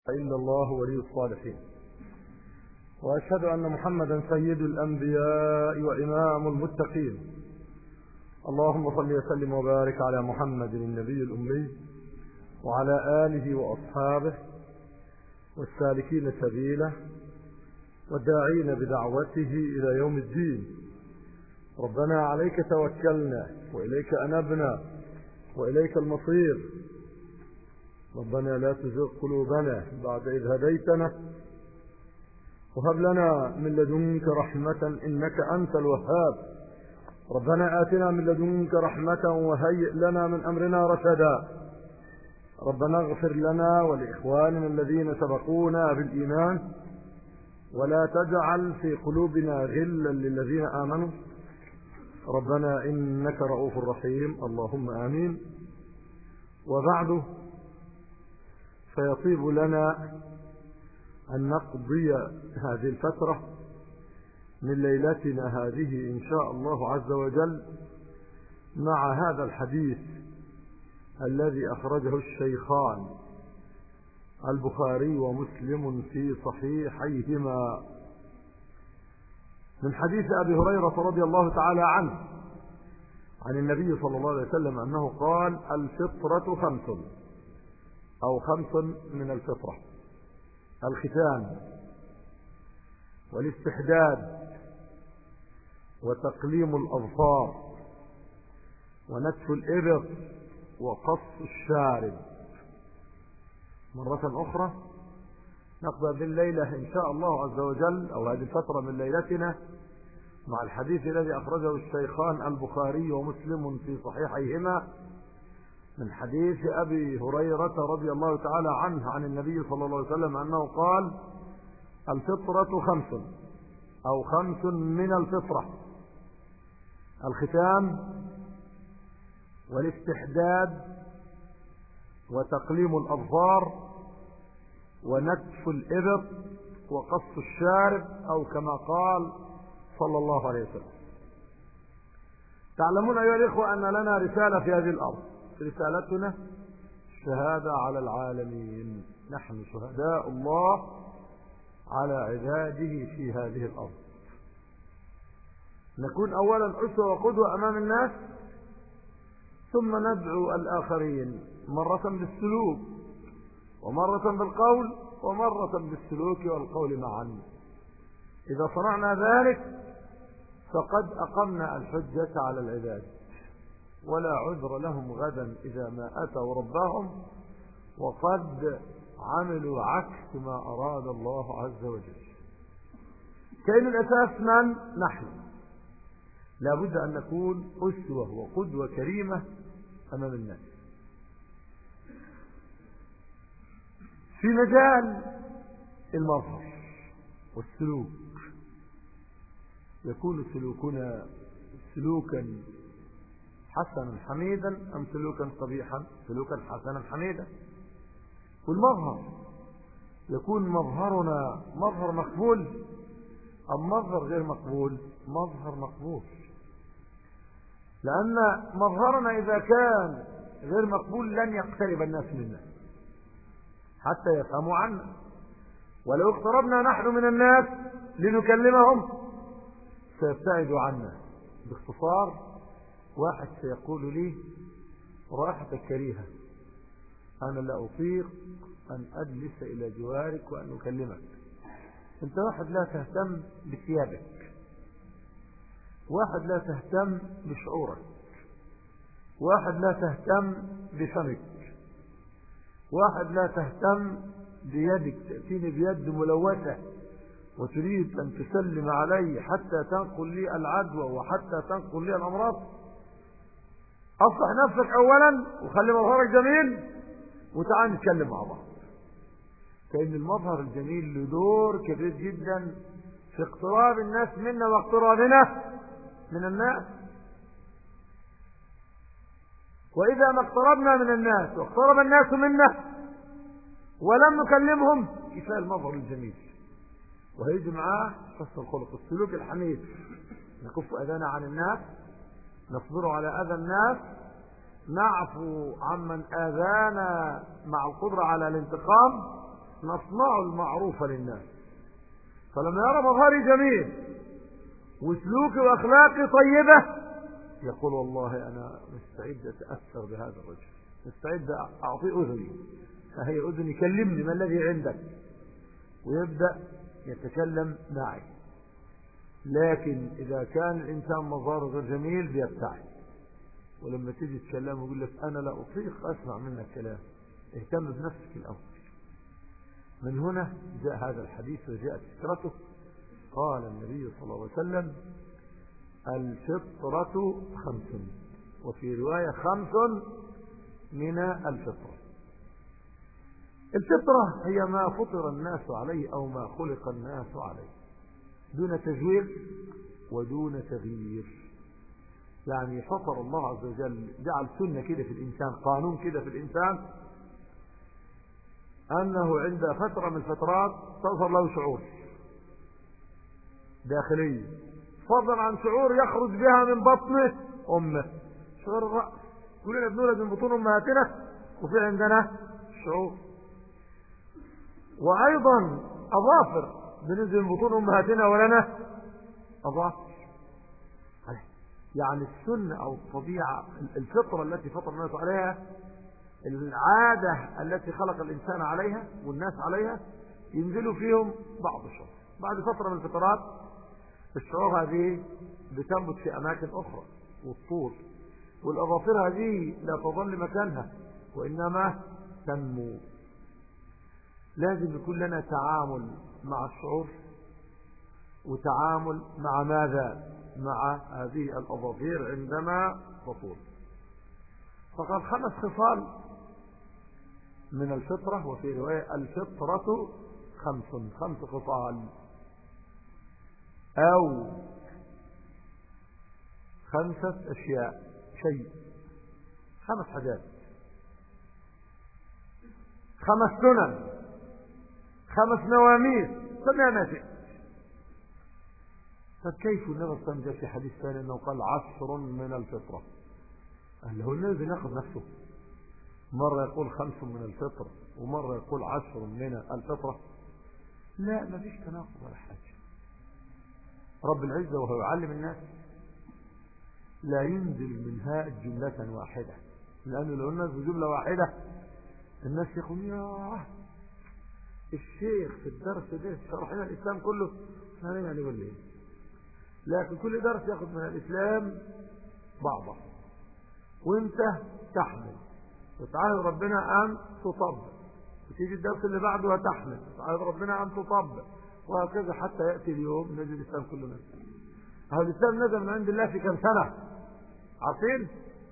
إلا الله ولي الصالحين وأشهد أن محمدا سيد الأنبياء وإمام المتقين اللهم صل وسلم وبارك على محمد النبي الأمي وعلى آله وأصحابه والسالكين سبيله والداعين بدعوته إلى يوم الدين ربنا عليك توكلنا وإليك أنبنا وإليك المصير ربنا لا تزغ قلوبنا بعد إذ هديتنا وهب لنا من لدنك رحمة إنك أنت الوهاب ربنا آتنا من لدنك رحمة وهيئ لنا من أمرنا رشدا ربنا اغفر لنا ولإخواننا الذين سبقونا بالإيمان ولا تجعل في قلوبنا غلا للذين آمنوا ربنا إنك رؤوف رحيم اللهم آمين وبعد فيطيب لنا أن نقضي هذه الفترة من ليلتنا هذه إن شاء الله عز وجل مع هذا الحديث الذي أخرجه الشيخان البخاري ومسلم في صحيحيهما من حديث أبي هريرة رضي الله تعالى عنه عن النبي صلى الله عليه وسلم أنه قال الفطرة خمس أو خمس من الفطرة الختان والاستحداد وتقليم الأظفار ونتف الإبط وقص الشارب مرة أخرى نقضى بالليلة إن شاء الله عز وجل أو هذه الفترة من ليلتنا مع الحديث الذي أخرجه الشيخان البخاري ومسلم في صحيحيهما من حديث أبي هريرة رضي الله تعالى عنه عن النبي صلى الله عليه وسلم أنه قال الفطرة خمس أو خمس من الفطرة الختام والاستحداد وتقليم الأظفار ونتف الإبط وقص الشارب أو كما قال صلى الله عليه وسلم تعلمون أيها الإخوة أن لنا رسالة في هذه الأرض رسالتنا الشهادة على العالمين نحن شهداء الله على عباده في هذه الأرض نكون أولا أسوة وقدوة أمام الناس ثم ندعو الآخرين مرة بالسلوك ومرة بالقول ومرة بالسلوك والقول معا إذا صنعنا ذلك فقد أقمنا الحجة على العباد ولا عذر لهم غدا إذا ما أتوا ربهم وقد عملوا عكس ما أراد الله عز وجل كأن الأساس من نحن لابد أن نكون أسوة وقدوة كريمة أمام الناس في مجال المظهر والسلوك يكون سلوكنا سلوكا حسنا حميدا أم سلوكا قبيحا سلوكا حسنا حميدا والمظهر يكون مظهرنا مظهر مقبول أم مظهر غير مقبول مظهر مقبول لأن مظهرنا إذا كان غير مقبول لن يقترب الناس منا حتى يفهموا عنا ولو اقتربنا نحن من الناس لنكلمهم سيبتعدوا عنا باختصار واحد سيقول لي راحتك كريهة أنا لا أطيق أن أجلس إلى جوارك وأن أكلمك أنت واحد لا تهتم بثيابك واحد لا تهتم بشعورك واحد لا تهتم بفمك واحد لا تهتم بيدك تأتيني بيد ملوثة وتريد أن تسلم علي حتى تنقل لي العدوى وحتى تنقل لي الأمراض اصلح نفسك اولا وخلي مظهرك جميل وتعال نتكلم مع بعض كأن المظهر الجميل له دور كبير جدا في اقتراب الناس منا واقترابنا من الناس وإذا ما اقتربنا من الناس واقترب الناس منا ولم نكلمهم كفاية المظهر الجميل وهيجي معاه حسن الخلق السلوك الحميد نكف أذانا عن الناس نصبر على أذى الناس نعفو عمن آذانا مع القدرة على الانتقام نصنع المعروف للناس فلما يرى مظهري جميل وسلوكي واخلاقي طيبه يقول والله انا مستعد اتاثر بهذا الرجل مستعد اعطيه اذني فهي اذني كلمني ما الذي عندك ويبدا يتكلم معي لكن اذا كان الانسان مظهره غير جميل بيبتعد ولما تيجي تكلمه يقول لك انا لا اطيق اسمع منك كلام اهتم بنفسك الاول من هنا جاء هذا الحديث وجاءت فكرته قال النبي صلى الله عليه وسلم الفطرة خمس وفي رواية خمس من الفطرة الفطرة هي ما فطر الناس عليه أو ما خلق الناس عليه دون تجوير ودون تغيير يعني فطر الله عز وجل جعل سنة كده في الإنسان قانون كده في الإنسان أنه عند فترة من الفترات تظهر له شعور داخلي فضلا عن شعور يخرج بها من بطن أمه شعور الرأس كلنا بنولد من بطون أمهاتنا وفي عندنا شعور وأيضا أظافر بننزل من بطون أمهاتنا ولنا أظافر يعني السنة أو الطبيعة الفطرة التي فطر الناس عليها العادة التي خلق الإنسان عليها والناس عليها ينزلوا فيهم بعض الشعور بعد فترة من الفترات الشعور هذه بتنبت في أماكن أخرى والطول والأظافر هذه لا تظل مكانها وإنما تنمو لازم يكون لنا تعامل مع الشعور وتعامل مع ماذا مع هذه الأظافير عندما تطول فقال خمس خصال من الفطرة وفي رواية الفطرة خمس خمس خصال أو خمسة أشياء شيء خمس حاجات خمس سنن خمس نواميس سمع ما شئت فكيف النبي صلى الله عليه وسلم في حديث ثاني انه قال عشر من الفطره قال له النبي ناخذ نفسه مرة يقول خمس من الفطر ومرة يقول عشر من الفطرة لا ما فيش تناقض ولا حاجة رب العزة وهو يعلم الناس لا ينزل منها جملة واحدة لأنه لو نزل جملة واحدة الناس يقول يا الشيخ في الدرس ده شرح لنا الإسلام كله ما يعني ولا ايه لكن كل درس ياخذ من الإسلام بعضه وانت تحمل وتعاهد ربنا أن تطبق وتيجي الدرس اللي بعده وتحمل وتعاهد ربنا أن تطبق وهكذا حتى يأتي اليوم نجد الإسلام كله نزل هذا الإسلام نزل من عند الله في كم سنة عارفين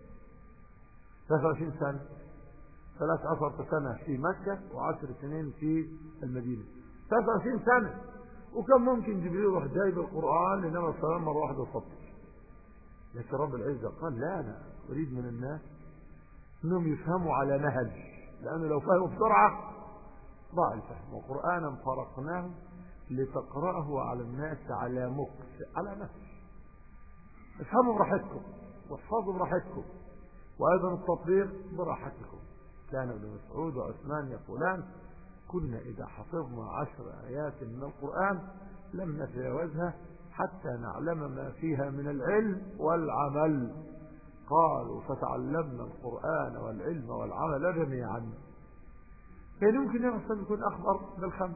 23 سنة 13 سنة في مكة وعشر سنين في المدينة 23 سنة وكان ممكن جبريل يروح جايب القرآن لنبي السلام مرة واحدة وسطر لكن رب العزة قال لا أنا أريد من الناس أنهم يفهموا على نهج لأنه لو فهموا بسرعة ضاع الفهم وقرآنا فرقناه لتقرأه على الناس على مكس على نفس افهموا براحتكم واحفظوا براحتكم وأيضا التطبيق براحتكم كان ابن مسعود وعثمان يقولان كنا إذا حفظنا عشر آيات من القرآن لم نتجاوزها حتى نعلم ما فيها من العلم والعمل قالوا فتعلمنا القرآن والعلم والعمل جميعا كان يمكن يغسل يكون أخبر بالخمس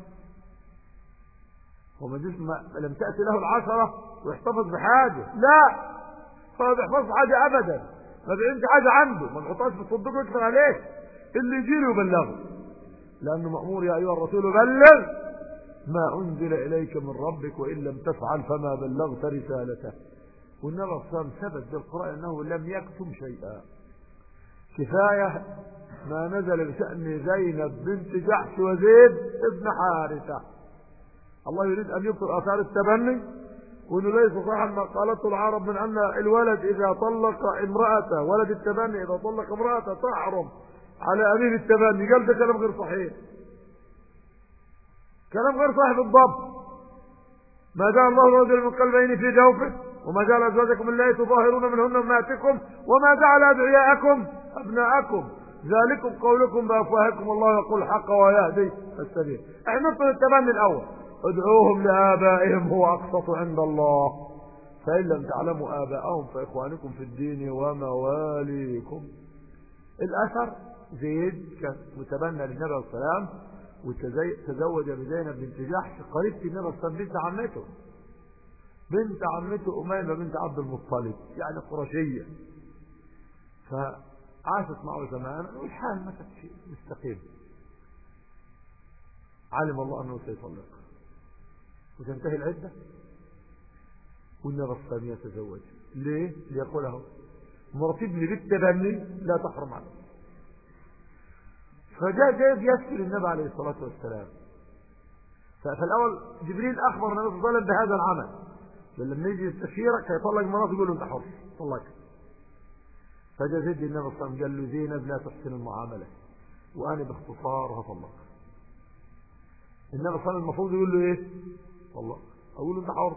وما لم تأتي له العشرة ويحتفظ بحاجة لا هو بيحفظ حاجة أبدا ما بيعملش حاجة عنده ما بيحطهاش في الصندوق ويكتب عليه اللي يجي له يبلغه لأنه مأمور يا أيها الرسول بلغ ما أنزل إليك من ربك وإن لم تفعل فما بلغت رسالته والنبي صلى الله عليه وسلم ثبت بالقرآن أنه لم يكتم شيئا كفاية ما نزل بشأن زينب بنت جحش وزيد ابن حارثة الله يريد أن يبطل آثار التبني وانه ليس صحيحا ما قالته العرب من أن الولد إذا طلق امرأته ولد التبني إذا طلق امرأته تحرم على أمين التبني قال ده كلام غير صحيح كلام غير صحيح بالضبط ما جاء الله رجل من قلبين في جوفه وما جعل أزواجكم اللاتي تظاهرون منهن أمهاتكم وما جعل أدعياءكم أبناءكم ذلكم قولكم بأفواهكم الله يقول الحق ويهدي السبيل احنا نطلب التبني الأول ادعوهم لآبائهم هو أقسط عند الله فإن لم تعلموا آباءهم فإخوانكم في الدين ومواليكم الأثر زيد كان متبنى للنبي عليه السلام وتزوج بزينب بنت جحش قريبة النبي عليه السلام بنت عمته بنت عمته أميمة بنت عبد المطلب يعني قرشية فعاشت معه زمان والحال ما كانت مستقيم علم الله أنه سيطلق وتنتهي العدة والنبي الصلاه يتزوج ليه؟ ليقوله مرتبني بالتبني لا تحرم عنه فجاء جايب يسأل النبي عليه الصلاة والسلام فالأول جبريل أخبر النبي صلى الله عليه وسلم بهذا العمل لما يجي يستشيرك هيطلق مرات يقول له أنت حر طلق فجاء زيد النبي صلى الله عليه وسلم قال له زينب لا تحسن المعاملة وأنا باختصار هطلق النبي صلى الله عليه وسلم المفروض يقول له إيه؟ طلق أقول له أنت حر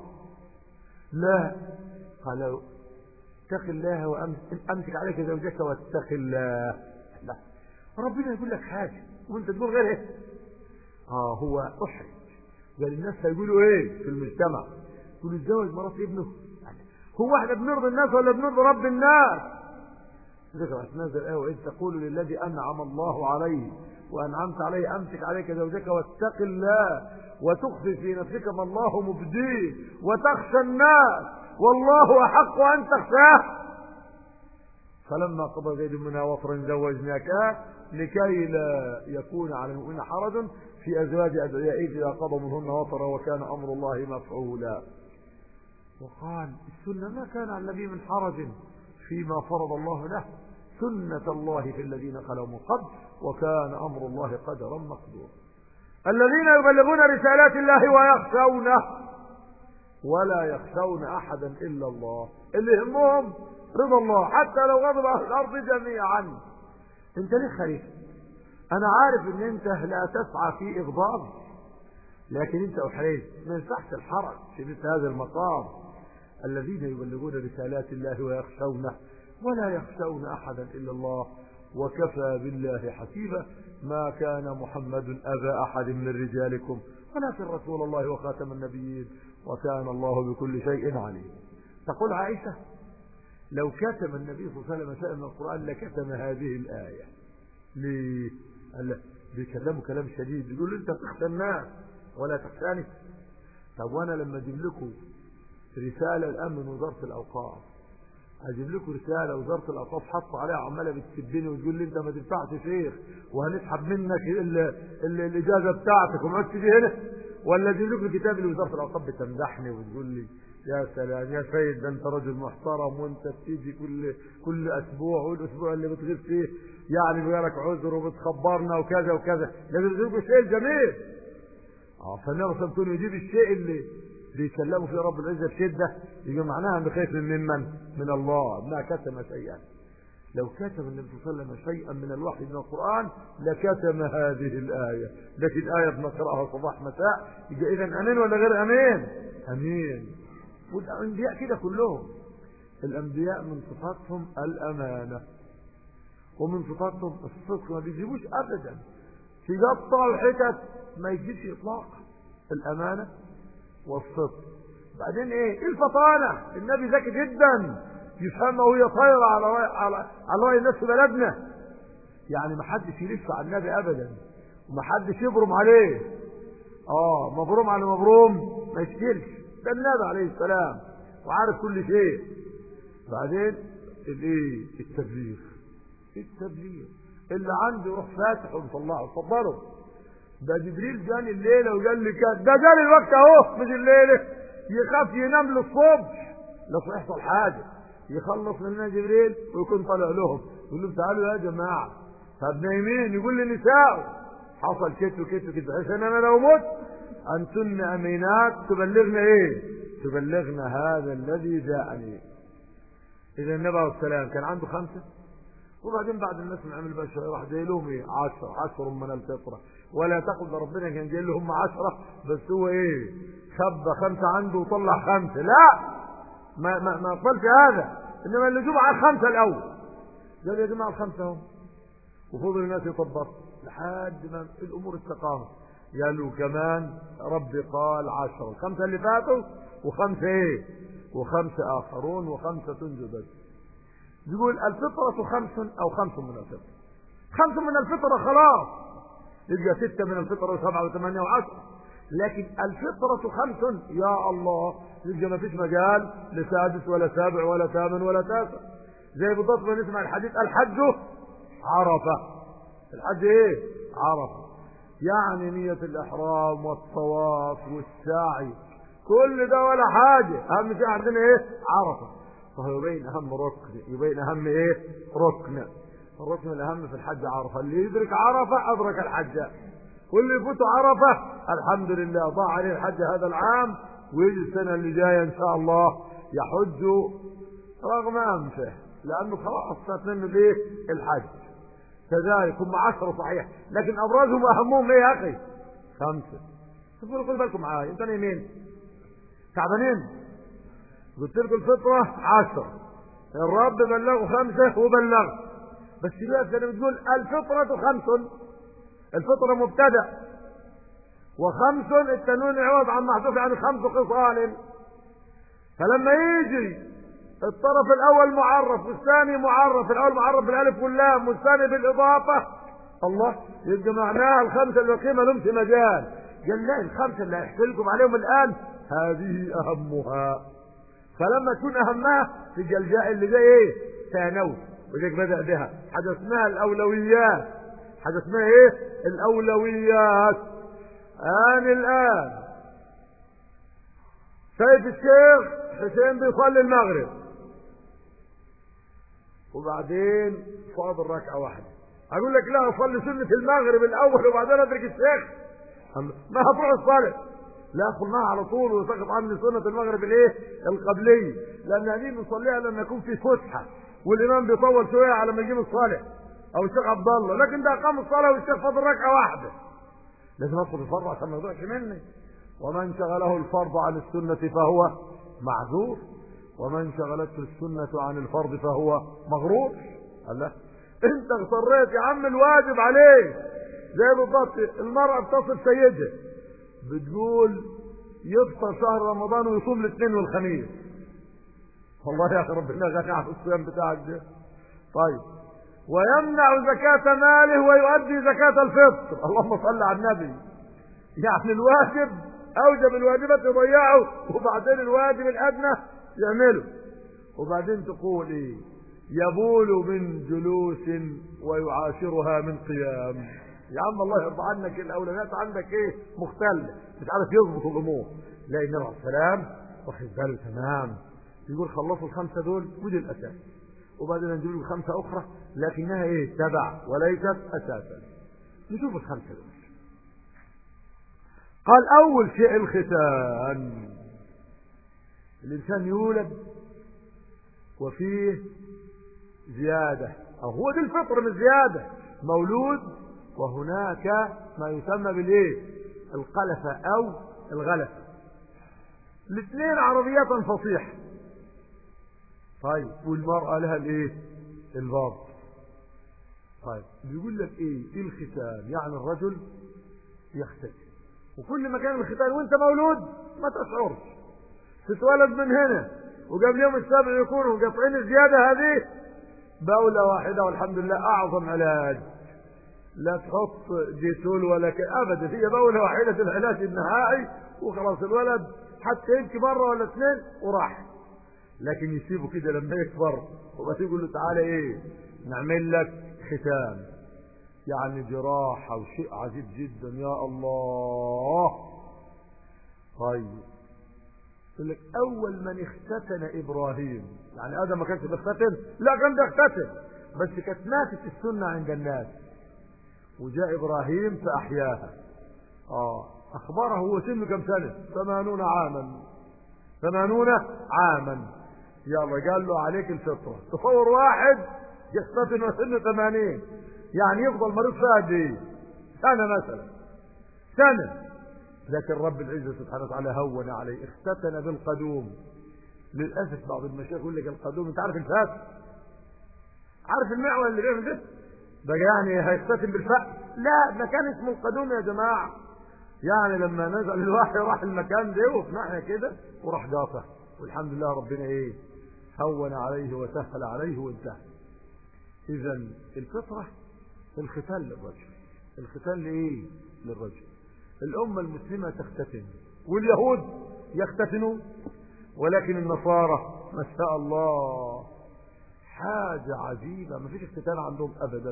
لا قال اتق الله وامسك عليك زوجك واتق الله لا ربنا يقول لك حاجة وانت تقول غير ايه اه هو احرج قال الناس هيقولوا ايه في المجتمع يقولوا اتزوج مرات ابنه هو احنا بنرضي الناس ولا بنرضي رب الناس ذكرت نزل ايه واذ تقول للذي انعم الله عليه وانعمت عليه امسك عليك زوجك واتق الله وتخفي في نفسك ما الله مبديه وتخشى الناس والله احق ان تخشاه فلما قضى زيد منها وطرا زوجناك لكي لا يكون على المؤمن حرج في ازواج ادعيائه اذا قضى منهن وطرا وكان امر الله مفعولا وقال السنه ما كان على النبي من حرج فيما فرض الله له سنه الله في الذين خلوا من قبل وكان امر الله قدرا مقدورا الذين يبلغون رسالات الله ويخشونه ولا يخشون احدا الا الله اللي يهمهم رضا الله حتى لو غضب اهل الارض جميعا انت ليه خريف انا عارف ان انت لا تسعى في اغضاب لكن انت احريت ما ينفعش الحرج في مثل هذا المقام الذين يبلغون رسالات الله ويخشونه ولا يخشون احدا الا الله وكفى بالله حسيبا ما كان محمد أبا أحد من رجالكم ولكن رسول الله وخاتم النبيين وكان الله بكل شيء عليم تقول عائشة لو كتم النبي صلى الله عليه وسلم شيئا من القرآن لكتم هذه الآية ليه؟ قال بيكلموا كلام شديد يقول انت تخشى الناس ولا تخشاني طب وانا لما اجيب لكم رسالة الان من وزارة الاوقاف اجيب لكم رساله وزاره الاوقاف حطوا عليها عماله بتسبني وتقول لي انت ما تنفعش شيخ وهنسحب منك ال ال الاجازه بتاعتك وما تيجي هنا ولا اجيب لكم كتاب لوزاره الاوقاف بتمدحني وتقول لي يا سلام يا سيد ده انت راجل محترم وانت بتيجي كل كل اسبوع والاسبوع اللي بتغيب فيه يعني بيجيلك عذر وبتخبرنا وكذا وكذا لازم تجيب الشيء الجميل اه فالنبي صلى الله عليه وسلم يجيب الشيء اللي بيكلموا فيه رب العزة بشدة يجي معناها بخيف من من من الله ما كتم شيئا لو كتم النبي صلى الله عليه وسلم شيئا من الوحي من القرآن لكتم هذه الآية لكن آية بنقرأها صباح مساء يبقى إذا أمين ولا غير أمين أمين والأنبياء كده كلهم الأنبياء من صفاتهم الأمانة ومن صفاتهم الصدق ما بيجيبوش أبدا في قطع الحتت ما يجيبش إطلاقا الأمانة والصدق بعدين ايه الفطانة النبي ذكي جدا يفهمها وهي طايرة على رأي على على رأي الناس في بلدنا يعني ما حدش يلف على النبي ابدا وما حدش يبرم عليه اه مبروم على مبروم ما يشكلش ده النبي عليه السلام وعارف كل شيء بعدين الايه التبليغ التبليغ اللي عنده يروح فاتح ومطلعه اتفضلوا ده جبريل جاني الليله وقال لي كده ده جاني الوقت اهو مش الليله يخاف ينام للصبح لو يحصل حاجه يخلص مننا جبريل ويكون طالع لهم يقول لهم تعالوا يا جماعه طب نايمين يقول لي نساء حصل كت وكت وكت بحيث ان انا لو مت انتن امينات تبلغنا ايه تبلغنا هذا الذي جاءني اذا النبي عليه السلام كان عنده خمسه وبعدين بعد الناس من عمل بقى شويه راح جاي لهم ايه 10 10 من الفطره ولا تقل ده ربنا كان جاي لهم 10 بس هو ايه خبى خمسه عنده وطلع خمسه لا ما ما ما قبلش هذا انما اللي جمع الخمسه الاول قال يا جماعه الخمسه اهم وفضل الناس يطبق لحد ما الامور استقامت قالوا كمان ربي قال عشرة الخمسة اللي فاتوا وخمسة ايه وخمسة اخرون وخمسة جدد يقول الفطرة خمس او خمس من الفطرة خمس من الفطرة خلاص يبقى ستة من الفطرة وسبعة وثمانية وعشرة لكن الفطرة خمس يا الله يبقى ما فيش مجال لسادس ولا سابع ولا ثامن ولا تاسع زي بالضبط ما نسمع الحديث الحج عرفة الحج ايه عرفة يعني نية الإحرام والطواف والسعي كل ده ولا حاجة أهم شيء عندنا إيه عرفة فهو يبين أهم ركن يبين أهم إيه ركن الركن الأهم في الحج عرفة اللي يدرك عرفة أدرك الحج واللي يفوت عرفة الحمد لله ضاع عليه الحج هذا العام ويجي السنة اللي جاية إن شاء الله يحج رغم أنفه لأنه خلاص فات منه ليه الحج كذلك هم عشرة صحيح لكن أبرزهم وأهمهم إيه يا أخي خمسة تقولوا خدوا بالكم معايا أنت يمين تعبانين قلت لكم الفطرة عشرة الرب بلغوا خمسة وبلغ بس دلوقتي أنا بتقول الفطرة خمس الفطرة مبتدأ وخمس التنوين عوض عن محذوف يعني خمس خصال فلما يجي الطرف الاول معرف والثاني معرف الاول معرف بالالف واللام والثاني بالاضافه الله يبقى معناها الخمسه اللي قيمه لهم في مجال قال لا الخمسه اللي هيحكي لكم عليهم الان هذه اهمها فلما تكون اهمها في الجاء اللي جاي ايه ثانوي ولذلك بدا بها حاجه اسمها الاولويات حاجه اسمها ايه الاولويات ان الان سيد الشيخ حسين بيصلي المغرب وبعدين فاضل ركعه واحده اقول لك لا اصلي سنه المغرب الاول وبعدين ادرك الشيخ ما هتروح الصلاه لا ادخل معها على طول وسقط عني سنه المغرب الايه القبليه لان هذه بنصليها لما يكون في فسحه والامام بيطول شويه على ما يجيب الصلاه او الشيخ عبد الله لكن ده اقام الصلاه والشيخ فاضل ركعه واحده لازم ادخل الفرض عشان ما يضيعش مني ومن شغله الفرض عن السنه فهو معذور ومن شغلته السنة عن الفرض فهو مغرور قال لا انت اغتريت يا عم الواجب عليك زي بالضبط المرأة بتصل سيدها بتقول يفطر شهر رمضان ويصوم الاثنين والخميس والله يا اخي ربنا غني عن الصيام بتاعك ده طيب ويمنع زكاة ماله ويؤدي زكاة الفطر اللهم صل على النبي يعني الواجب اوجب الواجبات يضيعه وبعدين الواجب الادنى يعمله وبعدين تقول ايه يبول من جلوس ويعاشرها من قيام يا عم الله يرضى عنك الاولويات عندك ايه مختلة مش عارف يظبط الامور لا النبي عليه السلام واخد باله تمام يقول خلصوا الخمسه دول ودي الاساس وبعدين نجيب له خمسه اخرى لكنها ايه تبع وليست اساسا نشوف الخمسه دول قال اول شيء الختان الانسان يولد وفيه زيادة او هو دي الفطر من زيادة مولود وهناك ما يسمى بالايه القلفة او الغلفة الاثنين عربية فصيحة طيب والمرأة لها الايه الباب طيب بيقول لك ايه ايه الختان يعني الرجل يختتن وكل ما كان الختان وانت مولود ما تشعرش تتولد من هنا وقبل يوم السابع يكونوا قاطعين الزيادة هذه بولة واحدة والحمد لله أعظم علاج لا تحط جيتول ولا ك... أبدا هي بولة واحدة العلاج النهائي وخلاص الولد حتى يبكي مرة ولا اثنين وراح لكن يسيبه كده لما يكبر وبس يقول له تعالى ايه نعمل لك ختام يعني جراحة وشيء عجيب جدا يا الله طيب يقول لك اول من اختتن ابراهيم يعني ادم ما كانش بيختتن لا كان بيختتن بس كانت ماتت السنه عند الناس وجاء ابراهيم فاحياها اه اخبره هو سنه كم سنه ثمانون عاما ثمانون عاما يلا قال له عليك الفطره تصور واحد يختتن وسنه ثمانين يعني يفضل مريض فيها قد ايه سنه مثلا سنه لكن رب العزة سبحانه وتعالى هون عليه اختتن بالقدوم للأسف بعض المشايخ يقول لك القدوم انت عارف الفاس عارف المعول اللي بيعمل ده بقى يعني هيختتم بالفأس لا ده كان اسمه القدوم يا جماعة يعني لما نزل الوحي راح المكان ده وفي ناحية كده وراح قاطع والحمد لله ربنا ايه هون عليه وسهل عليه وانتهى اذا الفطرة الختان للرجل الختان لايه للرجل الامة المسلمة تختتن واليهود يختتنون ولكن النصارى ما شاء الله حاجة عجيبة ما فيش اختتان عندهم ابدا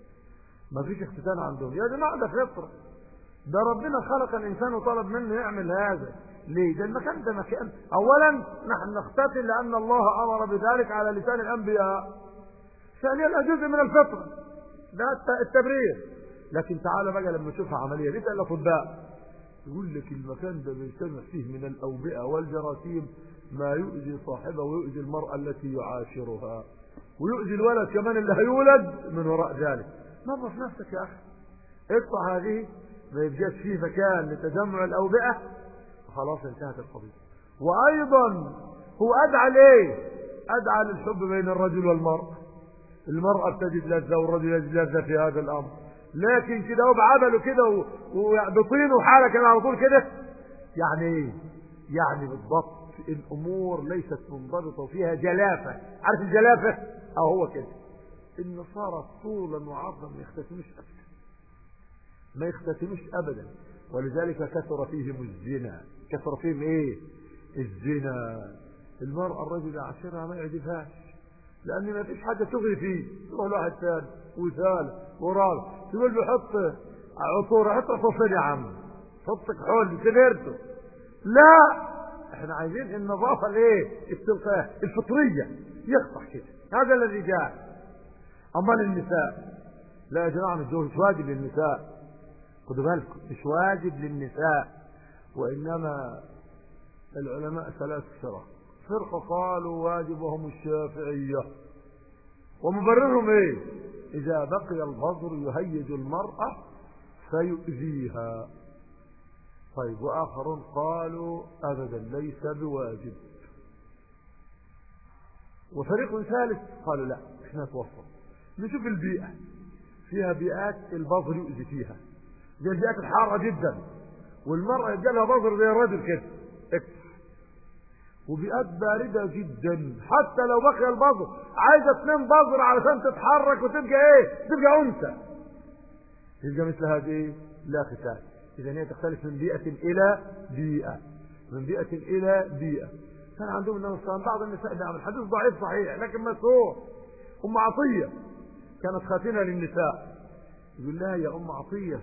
ما فيش اختتان عندهم يا جماعة ده فطرة ده ربنا خلق الانسان وطلب منه يعمل هذا ليه ده المكان ده مكان اولا نحن نختتن لان الله امر بذلك على لسان الانبياء ثانيا جزء من الفطره ده التبرير لكن تعالى بقى لما نشوفها عمليه نسال الاطباء يقول لك المكان ده بيجتمع فيه من الاوبئه والجراثيم ما يؤذي صاحبه ويؤذي المراه التي يعاشرها ويؤذي الولد كمان اللي هيولد من وراء ذلك نظف نفسك يا اخي اقطع هذه ما يبقاش فيه مكان لتجمع الاوبئه خلاص انتهت القضيه وايضا هو ادعى ليه ادعى للحب بين الرجل والمراه المراه بتجد لذه والرجل يجد لذه في هذا الامر لكن كده هو بعمله كده وبطينه حاله كده على طول كده يعني ايه يعني بالضبط الامور ليست منضبطه وفيها جلافه عارف الجلافه اه هو كده النصارى طولا وعرضا ما يختتموش ابدا ما يختتموش ابدا ولذلك كثر فيهم الزنا كثر فيهم ايه الزنا المرأة الرجل يعاشرها ما يعجبهاش لان ما فيش حاجة تغري فيه تروح لواحد ثاني وثالث ورابع تقول له حط عطور حط عصافير يا عم حط كحول سبيرته لا احنا عايزين النظافة الايه التلقائية الفطرية يقطع كده هذا الذي جاء اما للنساء لا يا جماعة مش مش واجب للنساء خدوا بالكم مش واجب للنساء وإنما العلماء ثلاث فرق فرقة قالوا واجب وهم الشافعية ومبررهم ايه إذا بقي البذر يهيج المرأة فيؤذيها طيب وآخرون قالوا أبدا ليس بواجب وفريق ثالث قالوا لا احنا نتوسط نشوف البيئة فيها بيئات البذر يؤذي فيها زي البيئات الحارة جدا والمرأة يبقى لها بذر زي الرجل كده اكتف وبيئات باردة جدا حتى لو بقي البذر عايزة اثنين بذر علشان تتحرك وتبقى ايه تبقى انثى يبقى مثل هذه لا ختان اذا هي تختلف من بيئة الى بيئة من بيئة الى بيئة كان عندهم النبي صلى بعض النساء نعم الحديث ضعيف صحيح لكن مسروع ام عطية كانت خاتنة للنساء يقول لها يا ام عطية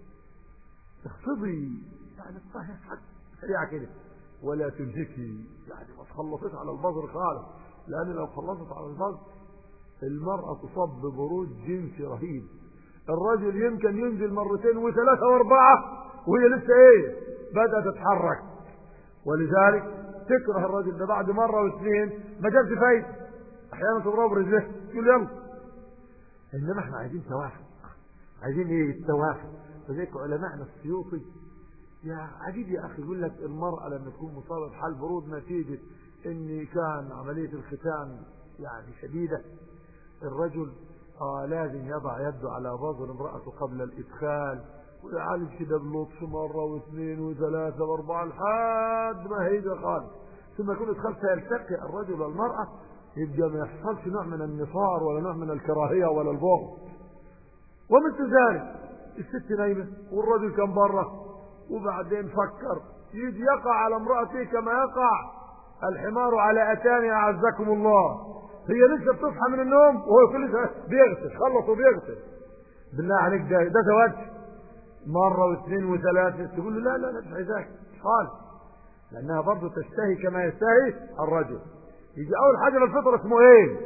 اخفضي يعني الصحيح سريعة كده ولا تنهكي يعني ما تخلصيش على البذر خالص لان لو خلصت على البذر المرأة تصاب ببرود جنسي رهيب الرجل يمكن ينزل مرتين وثلاثة واربعة وهي لسه ايه بدأت تتحرك ولذلك تكره الرجل ده بعد مرة واثنين ما جابش فايدة احيانا تضرب رجله تقول يلا انما احنا عايزين توافق عايزين ايه التوافق فذلك علماءنا السيوطي يا عجيب يا اخي يقول لك المرأة لما تكون مصابة بحال برود نتيجة ان كان عملية الختان يعني شديدة الرجل آه لازم يضع يده على بظر امرأته قبل الادخال ويعالج كده بلطف مرة واثنين وثلاثة واربعة لحد ما هيجي خالص ثم يكون ادخال سيلتقي الرجل والمرأة يبقى ما يحصلش نوع من النفار ولا نوع من الكراهية ولا البغض ومثل ذلك الست نايمة والرجل كان بره وبعدين فكر يجي يقع على امرأته كما يقع الحمار على أتاني أعزكم الله هي لسه بتصحى من النوم وهو يكون لسه بيغسل خلص وبيغسل بالله عليك ده ده زواج مرة واثنين وثلاثة تقول له لا لا لا مش عايزاك خالص لأنها برضه تشتهي كما يشتهي الرجل يجي أول حاجة للفطرة اسمه إيه؟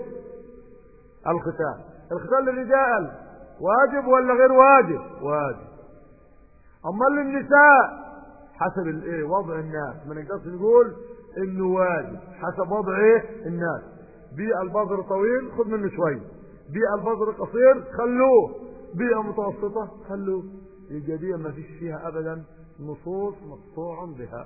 الختان الختان للرجال واجب ولا غير واجب؟ واجب أما للنساء حسب الايه وضع الناس ما نقدرش نقول انه واجب حسب وضع ايه الناس بيئة البذر طويل خد منه شوية بيئة البذر قصير خلوه بيئة متوسطة خلوه يبقى دي ما فيش فيها ابدا نصوص مقطوع بها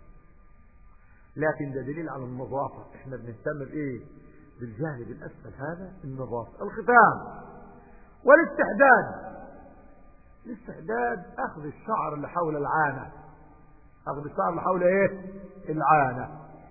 لكن ده دليل على النظافة احنا بنهتم بايه بالجانب الاسفل هذا النظافة الختام والاستحداد الاستحداد اخذ الشعر اللي حول العانة اخذ الشعر اللي حول ايه العانة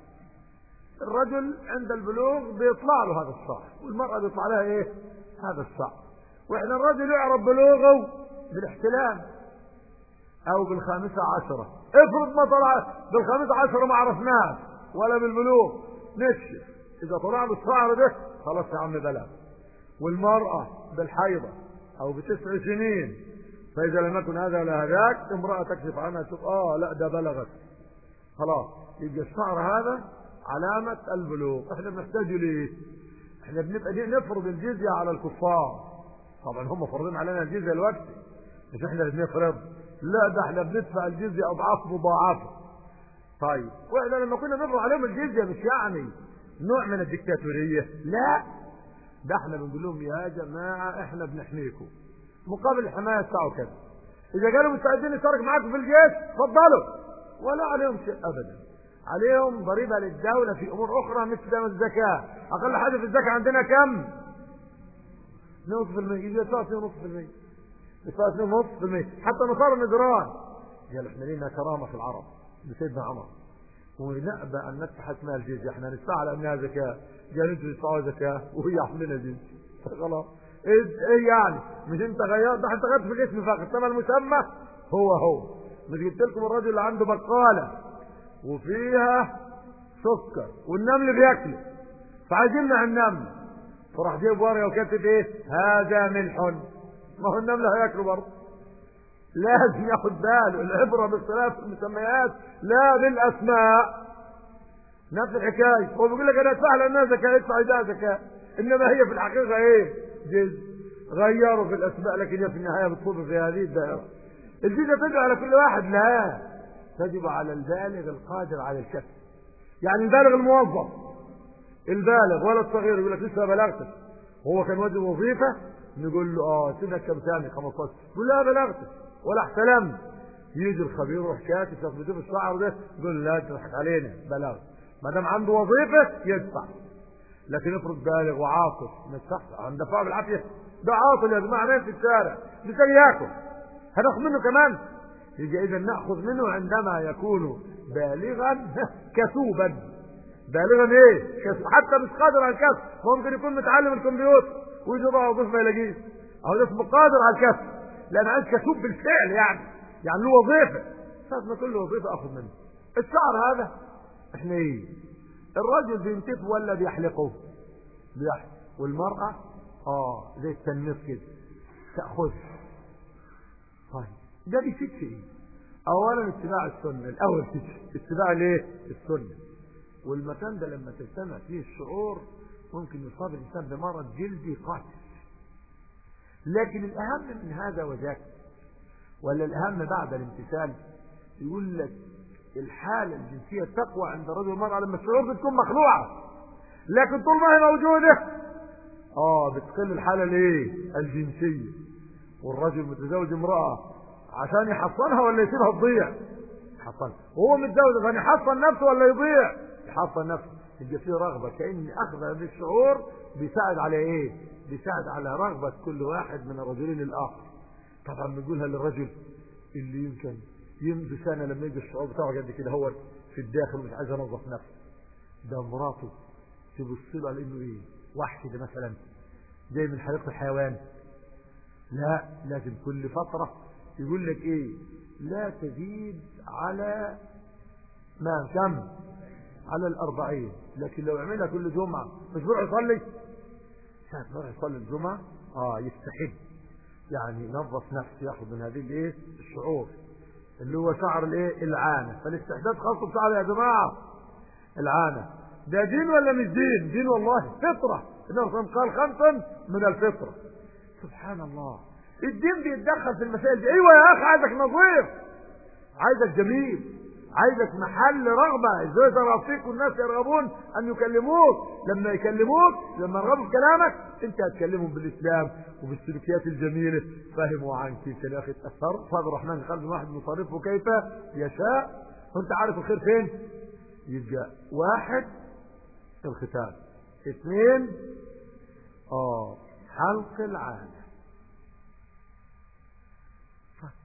الرجل عند البلوغ بيطلع له هذا الشعر والمرأة بيطلع لها ايه هذا الشعر واحنا الرجل يعرف بلوغه بالاحتلام او بالخامسة عشرة افرض ما طلع بالخامسة عشرة ما عرفناش ولا بالبلوغ نكشف اذا طلع له الشعر ده خلاص يا عم بلغ والمرأة بالحيضة او بتسع سنين فاذا لم يكن هذا ولا هذاك امرأة تكشف عنها تشوف اه لا ده بلغت خلاص يبقى الشعر هذا علامة البلوغ احنا بنحتاج ليه احنا بنبقى دي نفرض الجزية على الكفار طبعا هم فرضين علينا الجزية الوقت مش احنا اللي بنفرض لا ده احنا بندفع الجزية اضعاف مضاعفة طيب واحنا لما كنا بنفرض عليهم الجزية مش يعني نوع من الدكتاتورية لا ده احنا بنقول لهم يا جماعة احنا بنحميكم مقابل الحماية بتاعه كذا اذا قالوا مستعدين نشارك معاكم في الجيش اتفضلوا ولا عليهم شيء ابدا عليهم ضريبة للدولة في امور اخرى مثل الزكاة اقل حاجة في الزكاة عندنا كم نصف المية يجي يدفع فيه نصف المية يدفع فيه نصف المية حتى نصارى النجران قالوا احنا لينا كرامة في العرب بسيدنا عمر ونأبى أن ندفع اسمها الجزية احنا ندفع على أنها زكاة قالوا انتوا تدفعوا زكاة وهي عاملينها جزية خلاص ايه ايه يعني مش انت غيرت ده انت غيرت في الاسم فقط انما المسمى هو هو مش قلت لكم الراجل اللي عنده بقالة وفيها سكر والنمل بياكله فعايزين نمنع النمل فراح جايب ورقه وكاتب ايه هذا ملح ما هو النمل هياكله برضه لازم ياخد باله العبره باختلاف المسميات لا بالاسماء نفس الحكايه هو بيقول لك انا ادفع لانها زكاه ادفع ده زكاه انما هي في الحقيقه ايه جزء غيروا في الاسماء لكن هي في النهايه بتصب في هذه الدائره الجزء تجب على كل واحد لا تجب على البالغ القادر على الكسب يعني البالغ الموظف البالغ ولا الصغير يقول لك لسه ما بلغتش هو كان واجب وظيفه نقول له اه سنك كم ثاني 15 يقول لا بلغتش ولا احتلمت يجي الخبير يروح كاتب شوف بيشوف الشعر ده يقول لا تضحك علينا بلغت ما دام عنده وظيفه يدفع لكن افرض بالغ وعاطل ما يدفعش هندفعه بالعافيه ده عاطل يا جماعه نايم في الشارع مش ياكل هناخذ منه كمان يجي اذا ناخذ منه عندما يكون بالغا كسوبا بالغا ايه كسب حتى مش قادر على الكسب ممكن يكون متعلم الكمبيوتر ويجي بقى وظيفه ما يلاقيش او ده اسمه قادر على الكسب لان عايز كسوب بالفعل يعني يعني له وظيفه لازم كل وظيفه اخذ منه الشعر هذا احنا ايه الرجل بينتف ولا بيحلقه بيحلق والمرأة اه زي التنميط كده تأخذ طيب ده بيفيد في ايه اولا اتباع السنة الاول اتباع الايه السنة والمكان ده لما تجتمع فيه الشعور ممكن يصاب الانسان بمرض جلدي قاتل لكن الاهم من هذا وذاك ولا الاهم بعد الامتثال يقول لك الحالة الجنسية تقوى عند الرجل والمرأة لما الشعور بتكون مخلوعة لكن طول ما هي موجودة اه بتقل الحالة الايه الجنسية والرجل متزوج امرأة عشان يحصنها ولا يسيبها تضيع يحصنها وهو متزوج عشان يحصن نفسه ولا يضيع يحصن نفسه يبقى فيه رغبة كأن أخذ هذا الشعور بيساعد على إيه؟ بيساعد على رغبة كل واحد من الرجلين الآخر طبعا بنقولها للرجل اللي يمكن يمضي سنة لما يجي الشعور بتاعه قد كده هو في الداخل مش عايز ينظف نفسه ده مراته تبص له على انه ايه وحش ده مثلا جاي من حديقه الحيوان لا لازم كل فترة يقول لك ايه لا تزيد على ما كم على الأربعين لكن لو عملها كل جمعة مش بروح يصلي ساعة ما يروح يصلي الجمعة اه يستحب يعني ينظف نفسه ياخذ من هذه الايه الشعور اللي هو شعر الايه العانة فالاستحداد خاص بشعر يا جماعة العانة ده دين ولا مش دين دين والله فطرة النبي صلى الله عليه وسلم قال خمسا من الفطرة سبحان الله الدين بيتدخل في المسائل دي ايوه يا اخي عايزك نظيف عايزك جميل عايزك محل رغبة ازاي ترى فيك والناس يرغبون ان يكلموك لما يكلموك لما يرغبوا في كلامك انت هتكلمهم بالاسلام وبالسلوكيات الجميلة فهموا عنك يمكن يا اخي اتأثرت فهذا الرحمن قلب واحد مصرفه كيف يشاء وانت عارف الخير فين يبقى واحد الختان اثنين اه حلق العانة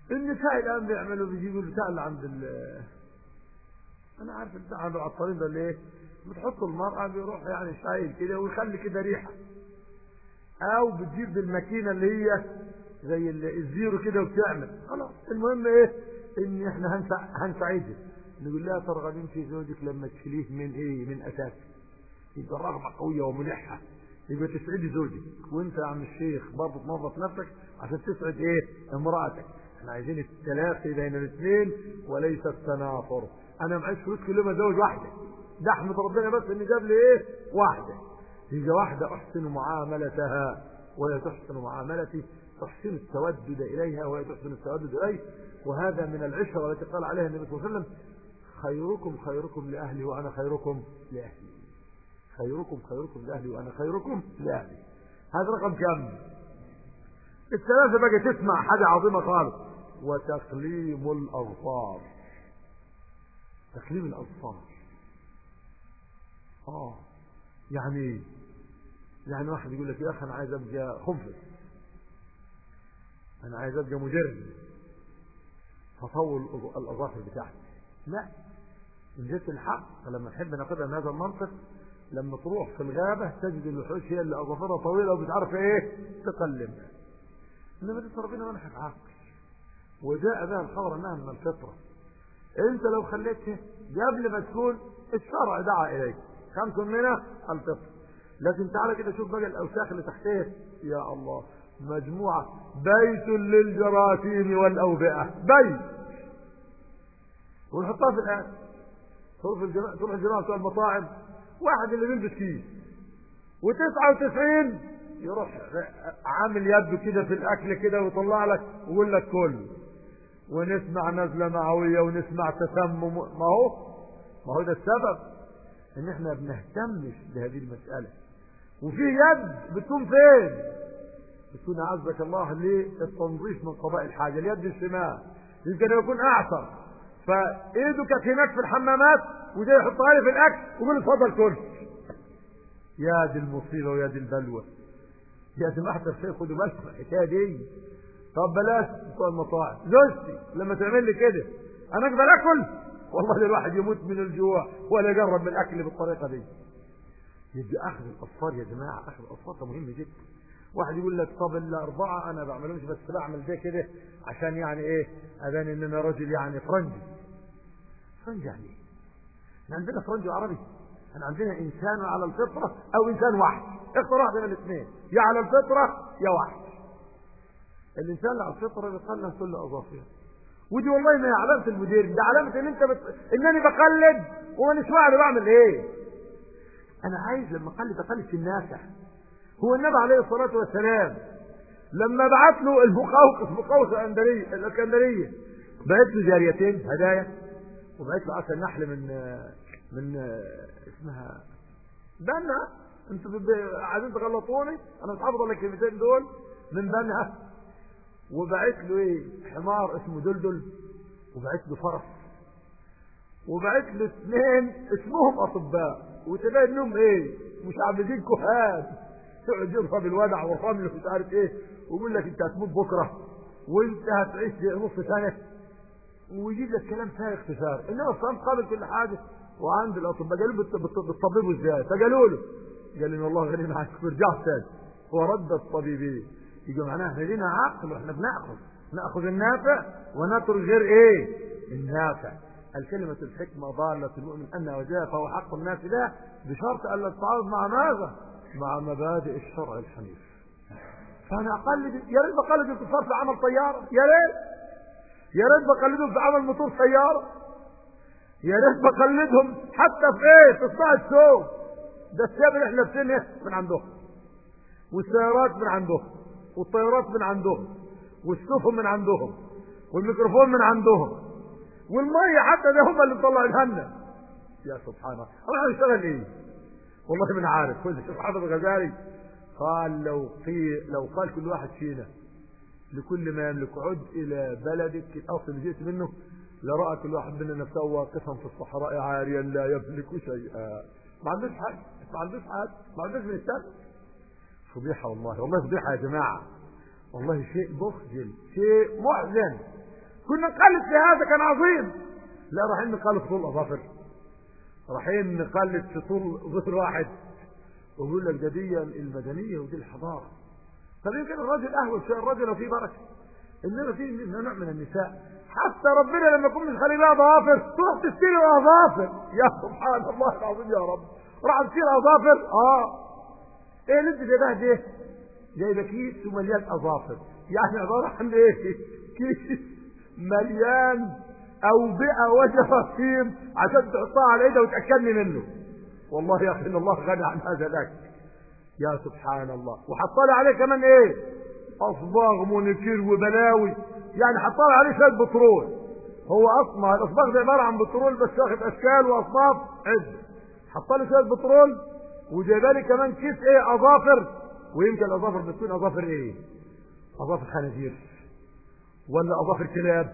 النساء الان بيعملوا بيجيبوا البتاع اللي عند ال انا عارف البتاع عند العطارين ده ليه بتحط المرأة بيروح يعني شايل كده ويخلي كده ريحة او بتجيب بالماكينة اللي هي زي الزيرو كده وبتعمل خلاص المهم ايه ان احنا هنسع هنساعدك نقول لها ترغبين في زوجك لما تشيليه من ايه من اساس يبقى رغبة قوية وملحة يبقى تسعدي زوجك وانت يا عم الشيخ برضه تنظف نفسك عشان تسعد ايه امرأتك احنا عايزين التلاقي بين الاثنين وليس التنافر انا معيش فلوس كل يوم ازوج واحده ده احمد ربنا بس ان جاب لي ايه واحده يجي واحده احسن معاملتها وهي تحسن معاملتي تحسن التودد اليها وهي تحسن التودد اليه وهذا من العشره التي قال عليها النبي صلى الله عليه وسلم خيركم خيركم لاهلي وانا خيركم لاهلي خيركم خيركم لاهلي وانا خيركم لاهلي هذا رقم كم الثلاثه بقى تسمع حاجه عظيمه خالص وتقليم الاظفار تقليم الاظفار اه يعني ايه يعني واحد يقول لك يا اخي انا عايز ابقى خنفس انا عايز ابقى مدرب فطول الاظافر بتاعتي لا ان جيت الحق فلما نحب ناخدها من هذا المنطق لما تروح في الغابة تجد الوحوش هي اللي أظافرها طويلة وبتعرف إيه تقلمها إنما دي ربنا منحك عقل وجاء بها الخبر أنها من الفطرة أنت لو خليتها قبل ما تكون الشرع دعا إليك خمس منها الفطرة لكن تعالى كده شوف بقى الأوساخ اللي تحتها يا الله مجموعة بيت للجراثيم والأوبئة بيت ونحطها في الآن تروح الجماعة تروح الجماعة بتوع المطاعم واحد اللي بيلبس كيس وتسعة وتسعين يروح عامل يده كده في الاكل كده ويطلع لك ويقول لك كل ونسمع نزلة معوية ونسمع تسمم ما هو ما هو ده السبب ان احنا بنهتمش بهذه المسألة وفي يد بتكون فين بتكون عزك الله للتنظيف من قضاء الحاجة اليد الشمال يمكن يكون اعثر فايده كانت هناك في الحمامات وجاي يحطها لي في الاكل ويقول لي اتفضل كل يا دي المصيبه ويا دي البلوه يا جماعه الخير خدوا بالكم من الحكايه دي طب بلاش بتوع المطاعم زوجتي لما تعمل لي كده انا اقدر اكل والله الواحد يموت من الجوع ولا يقرب من الاكل بالطريقه دي يبقى اخذ الاصفار يا جماعه اخذ الاصفار ده مهم جدا واحد يقول لك طب الاربعه انا بعملهمش بس بعمل ده كده عشان يعني ايه ابان ان انا راجل يعني فرنجي فرنجي يعني ايه احنا عندنا فرنجي وعربي احنا عندنا انسان على الفطره او انسان واحد اختار واحد من الاثنين يا على الفطره يا واحد الانسان اللي على الفطره بيقلل كل اظافره ودي والله ما هي علامه المدير ده علامه ان انت بت... انني بقلد وانا شويه انا بعمل ايه انا عايز لما اقلد اقلد في النافع هو النبي عليه الصلاه والسلام لما بعت له المقوقس مقوقس الاسكندريه الاسكندريه بعت له جاريتين هدايا وبعت له عسل نحل من من اسمها بنها انتوا عايزين تغلطوني انا مش حافظ الا الكلمتين دول من بنها وبعت له ايه حمار اسمه دلدل وبعت له فرس وبعت له اثنين اسمهم اطباء وتلاقي انهم ايه مش عابدين كهان يقعد يضرب الودع والرمل ومش عارف ايه ويقول لك انت هتموت بكره وانت هتعيش نص سنه ويجيب لك كلام فارغ تفارغ انما الصيام قابل كل حاجه وعند الاطباء قالوا بتطببوا ازاي فقالوا له قال لي والله غني عنك ورجعت تاني ورد الطبيبين يبقى معناها احنا لينا عقل واحنا بناخذ ناخذ النافع ونترك غير ايه النافع الكلمة الحكمة ضالة المؤمن أن وجاء فهو حق الناس له بشرط ألا تتعارض مع ماذا؟ مع مبادئ الشرع الحنيف. فأنا أقلد يا ريت بقلد الكفار في عمل طيارة يا ريت يا ريت بقلدهم في عمل موتور سيارة يا ريت بقلدهم حتى في ايه في صناعة الثوب ده الثياب اللي احنا لابسينها من عندهم والسيارات من عندهم والطيارات من عندهم والسفن من عندهم والميكروفون من عندهم والمية حتى ده هم اللي مطلعينها لنا يا سبحان الله انا هنشتغل ايه والله من عارف كل شوف حافظ الغزالي قال لو قيل لو قال كل واحد فينا لكل ما يملك عد الى بلدك الاصل اللي جئت منه لراى كل واحد منا نفسه واقفا في الصحراء عاريا لا يملك شيئا ما عندوش حاجه ما عندوش حاجه ما عندوش من السبب فضيحه والله والله فضيحه يا جماعه والله شيء مخجل شيء محزن كنا نقلد في هذا كان عظيم لا رايحين نقلد في طول الاظافر رايحين نقلد في طول ظهر واحد ويقول لك ده دي المدنيه ودي الحضاره طب يمكن الرجل اهون شيء الرجل في بركه انما في نوع من النساء حتى ربنا لما يكون مش خلي بها ظافر تروح تشتري اظافر يا سبحان الله العظيم يا رب راح تشتري اظافر اه ايه اللي انت جايبها دي جايبه كيس ومليان اظافر يعني عباره عن ايه كيس مليان اوبئه وجراثيم عشان تحطها على ايدها وتاكلني منه والله يا اخي ان الله غني عن هذا لك يا سبحان الله وحط لي عليه كمان ايه اصباغ مونيكير وبلاوي يعني حط لي عليه شويه بترول هو اصلا الاصباغ ده عباره عن بترول بس واخد اشكال واصناف عده حط لي شويه بترول وجايبه لي كمان كيس ايه اظافر ويمكن الاظافر بتكون اظافر ايه اظافر خنازير ولا اظافر كلاب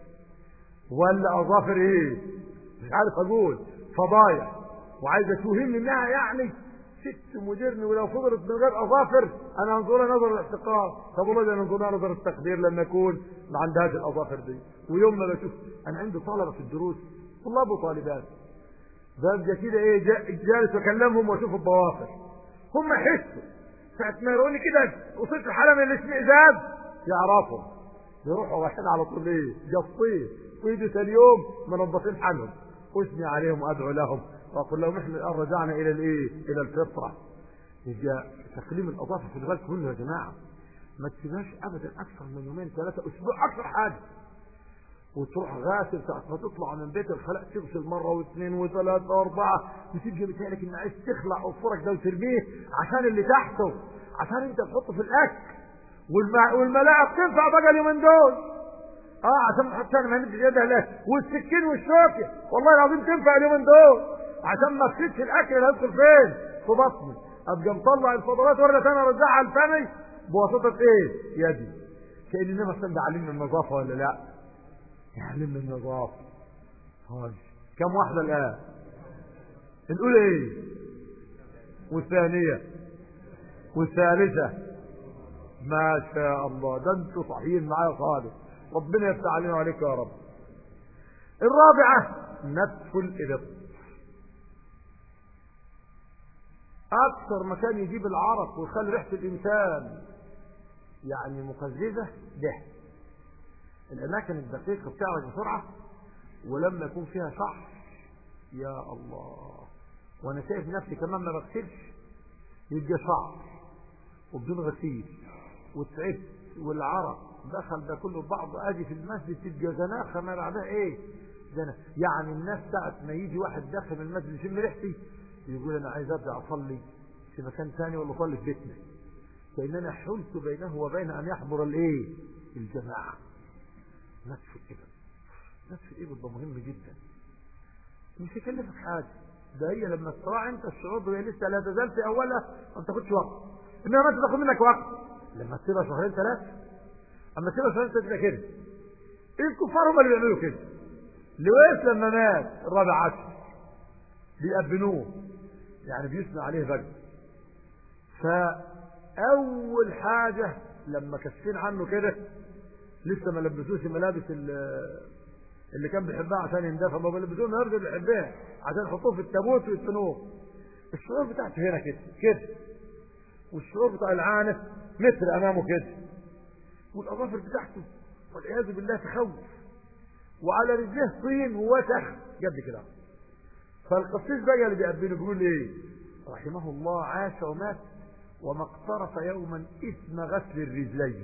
ولا اظافر ايه مش عارف اقول فضايح وعايزه توهمني انها يعني ست مديرني ولو فضلت من غير اظافر انا انظرها نظر الاحتقار طب والله ده انا انظرها نظر التقدير لما اكون ما عندهاش الاظافر دي ويوم ما بشوف انا عندي طلبه في الدروس طلاب وطالبات ببقى كده ايه جالس اكلمهم واشوف الضوافر هم يحسوا ساعة ما يروني كده وصلت الحالة من الاشمئزاز يعرفوا يروحوا رايحين على طول ايه جصيه ويجوا ثاني يوم منظفين حالهم اثني عليهم وادعو لهم واقول لهم احنا الان رجعنا الى الايه الى الفطره يبقى تقليم الاظافر في الغالب كله يا جماعه ما تسيبهاش ابدا اكثر من يومين ثلاثه اسبوع اكثر حاجه وتروح غاسل ساعة ما تطلع من بيت الخلاء تغسل مرة واثنين وثلاثة وأربعة وتيجي بتهيألك إن عايز تخلع أظفرك ده وترميه عشان اللي تحته عشان أنت تحطه في الأكل والمع... والملاعق تنفع بقى اليومين دول اه عشان ما تحطش ما نمد يدها له والسكين والشوكة والله العظيم تنفع اليومين دول عشان ما تفيدش الأكل اللي هيدخل فين؟ في بطني أبقى مطلع الفضلات ولا تاني أرجعها لفمي بواسطة إيه؟ يدي كأن النبي صلى الله علمنا النظافة ولا لا؟ يعلمنا النظافة طيب كم واحدة الآن الأولى إيه والثانية والثالثة ما شاء الله ده انتوا صحيين معايا خالص ربنا يفتح علينا وعليك يا رب الرابعة نتف الإبط أكثر مكان يجيب العرق ويخلي ريحة الإنسان يعني مقززة ده الأماكن الدقيقة بتعرج بسرعة ولما يكون فيها شعر يا الله وأنا شايف نفسي كمان ما بغسلش يبقى شعر وبدون غسيل وتعبت والعرق دخل ده كله بعض اجي في المسجد تبقى زناخه ما بعدها ايه زنا يعني الناس ساعة ما يجي واحد داخل المسجد يشم ريحتي يقول انا عايز ارجع اصلي في مكان ثاني ولا اصلي في بيتنا كاننا حلت بينه وبين ان يحضر الايه الجماعه نتف الإبل نتف الإبل ده مهم جدا مش يكلفك حاجة ده هي لما تراعي انت الشعور ده لسه لا تزال في اولها ما بتاخدش وقت انما انت تاخد منك وقت لما تسيبها شهرين ثلاثة اما تسيبها شهرين ثلاثة كده الكفار هم اللي بيعملوا كده لويس لما مات الرابع عشر بيأبنوه يعني بيثنى عليه بقى فأول حاجة لما كشفين عنه كده لسه ما لبسوش الملابس اللي كان بيحبها عشان يندفع ما بيلبسوه النهارده اللي بيحبها عشان يحطوه في التابوت ويدفنوه الشعور بتاعته هنا كده كده والشعور بتاع العانف متر امامه كده والاظافر بتاعته والعياذ بالله تخوف وعلى رجليه طين ووسخ قد كده فالقسيس بقى اللي بيقبله بيقول ايه رحمه الله عاش ومات وما اقترف يوما اسم غسل الرجلين